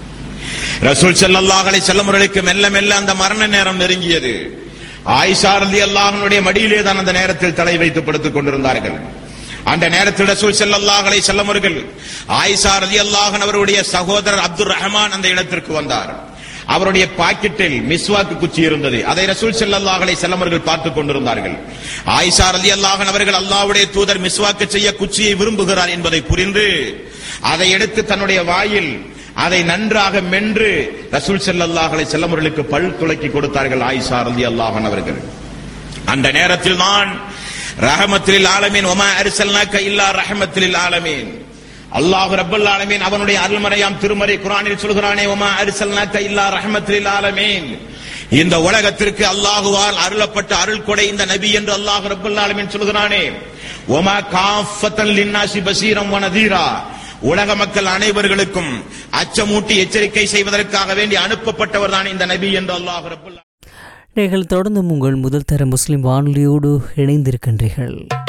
ரசூல் ஸல்லல்லாஹு அலைஹி வஸல்லம் அவர்களுக்கு மெல்ல மெல்ல அந்த மரண நேரம் நெருங்கியது ஆயிஷா ரலியல்லாஹுடைய மடியிலே தான் அந்த நேரத்தில் தலை வைத்து படுத்துக் கொண்டிருந்தார்கள் அந்த நேரத்தில் ரசூல் ஸல்லல்லாஹு அலைஹி வஸல்லம் அவர்கள் ஆயிஷா ரலியல்லாஹு அவருடைய சகோதரர் அப்துர் ரஹ்மான் அந்த இடத்திற்கு வந்தார் அவருடைய பாக்கெட்டில் மிஸ்வாக்கு குச்சி இருந்தது அதை ரசூல் ஸல்லல்லாஹு அலைஹி வஸல்லம் அவர்கள் பார்த்துக் கொண்டிருந்தார்கள் ஆயிஷா ரலியல்லாஹு அவர்கள் அல்லாஹ்வுடைய தூதர் மிஸ்வாக்கு செய்ய குச்சியை விரும்புகிறார் என்பதை புரிந்து அதை எடுத்து தன்னுடைய வாயில் அதை நன்றாக மென்று ரசூல் ஸல்லல்லாஹு அலைஹி வஸல்லம் அவர்களுக்கு பல் துளக்கி கொடுத்தார்கள் ஆயிஷா ரலியல்லாஹு அவர்கள் அந்த நேரத்தில் தான் ரஹமத்தில் ஆலமீன் ஒமா அரிசல்னாக்க இல்லா ரஹமத்தில் ஆலமீன் அல்லாஹ் ரப்பல் ஆலமீன் அவனுடைய அருள்மறையாம் திருமறை குர்ஆனில் சொல்கிறானே ஒமா அரிசல்னாக்க இல்லா ரஹமத்தில் ஆலமீன் இந்த உலகத்திற்கு அல்லாஹுவால் அருளப்பட்ட அருள் கொடை இந்த நபி என்று அல்லாஹ் ரப்பல் ஆலமீன் சொல்கிறானே ஒமா காஃபத்தன் லின்னாசி பசீரம் வனதீரா உலக மக்கள் அனைவர்களுக்கும் அச்சமூட்டி எச்சரிக்கை செய்வதற்காக வேண்டி அனுப்பப்பட்டவர் தான் இந்த நபி என்று அல்லாஹ் ரப்பல் நீங்கள் தொடர்ந்தும் உங்கள் முதல் தர முஸ்லிம் வானொலியோடு இணைந்திருக்கின்றீர்கள்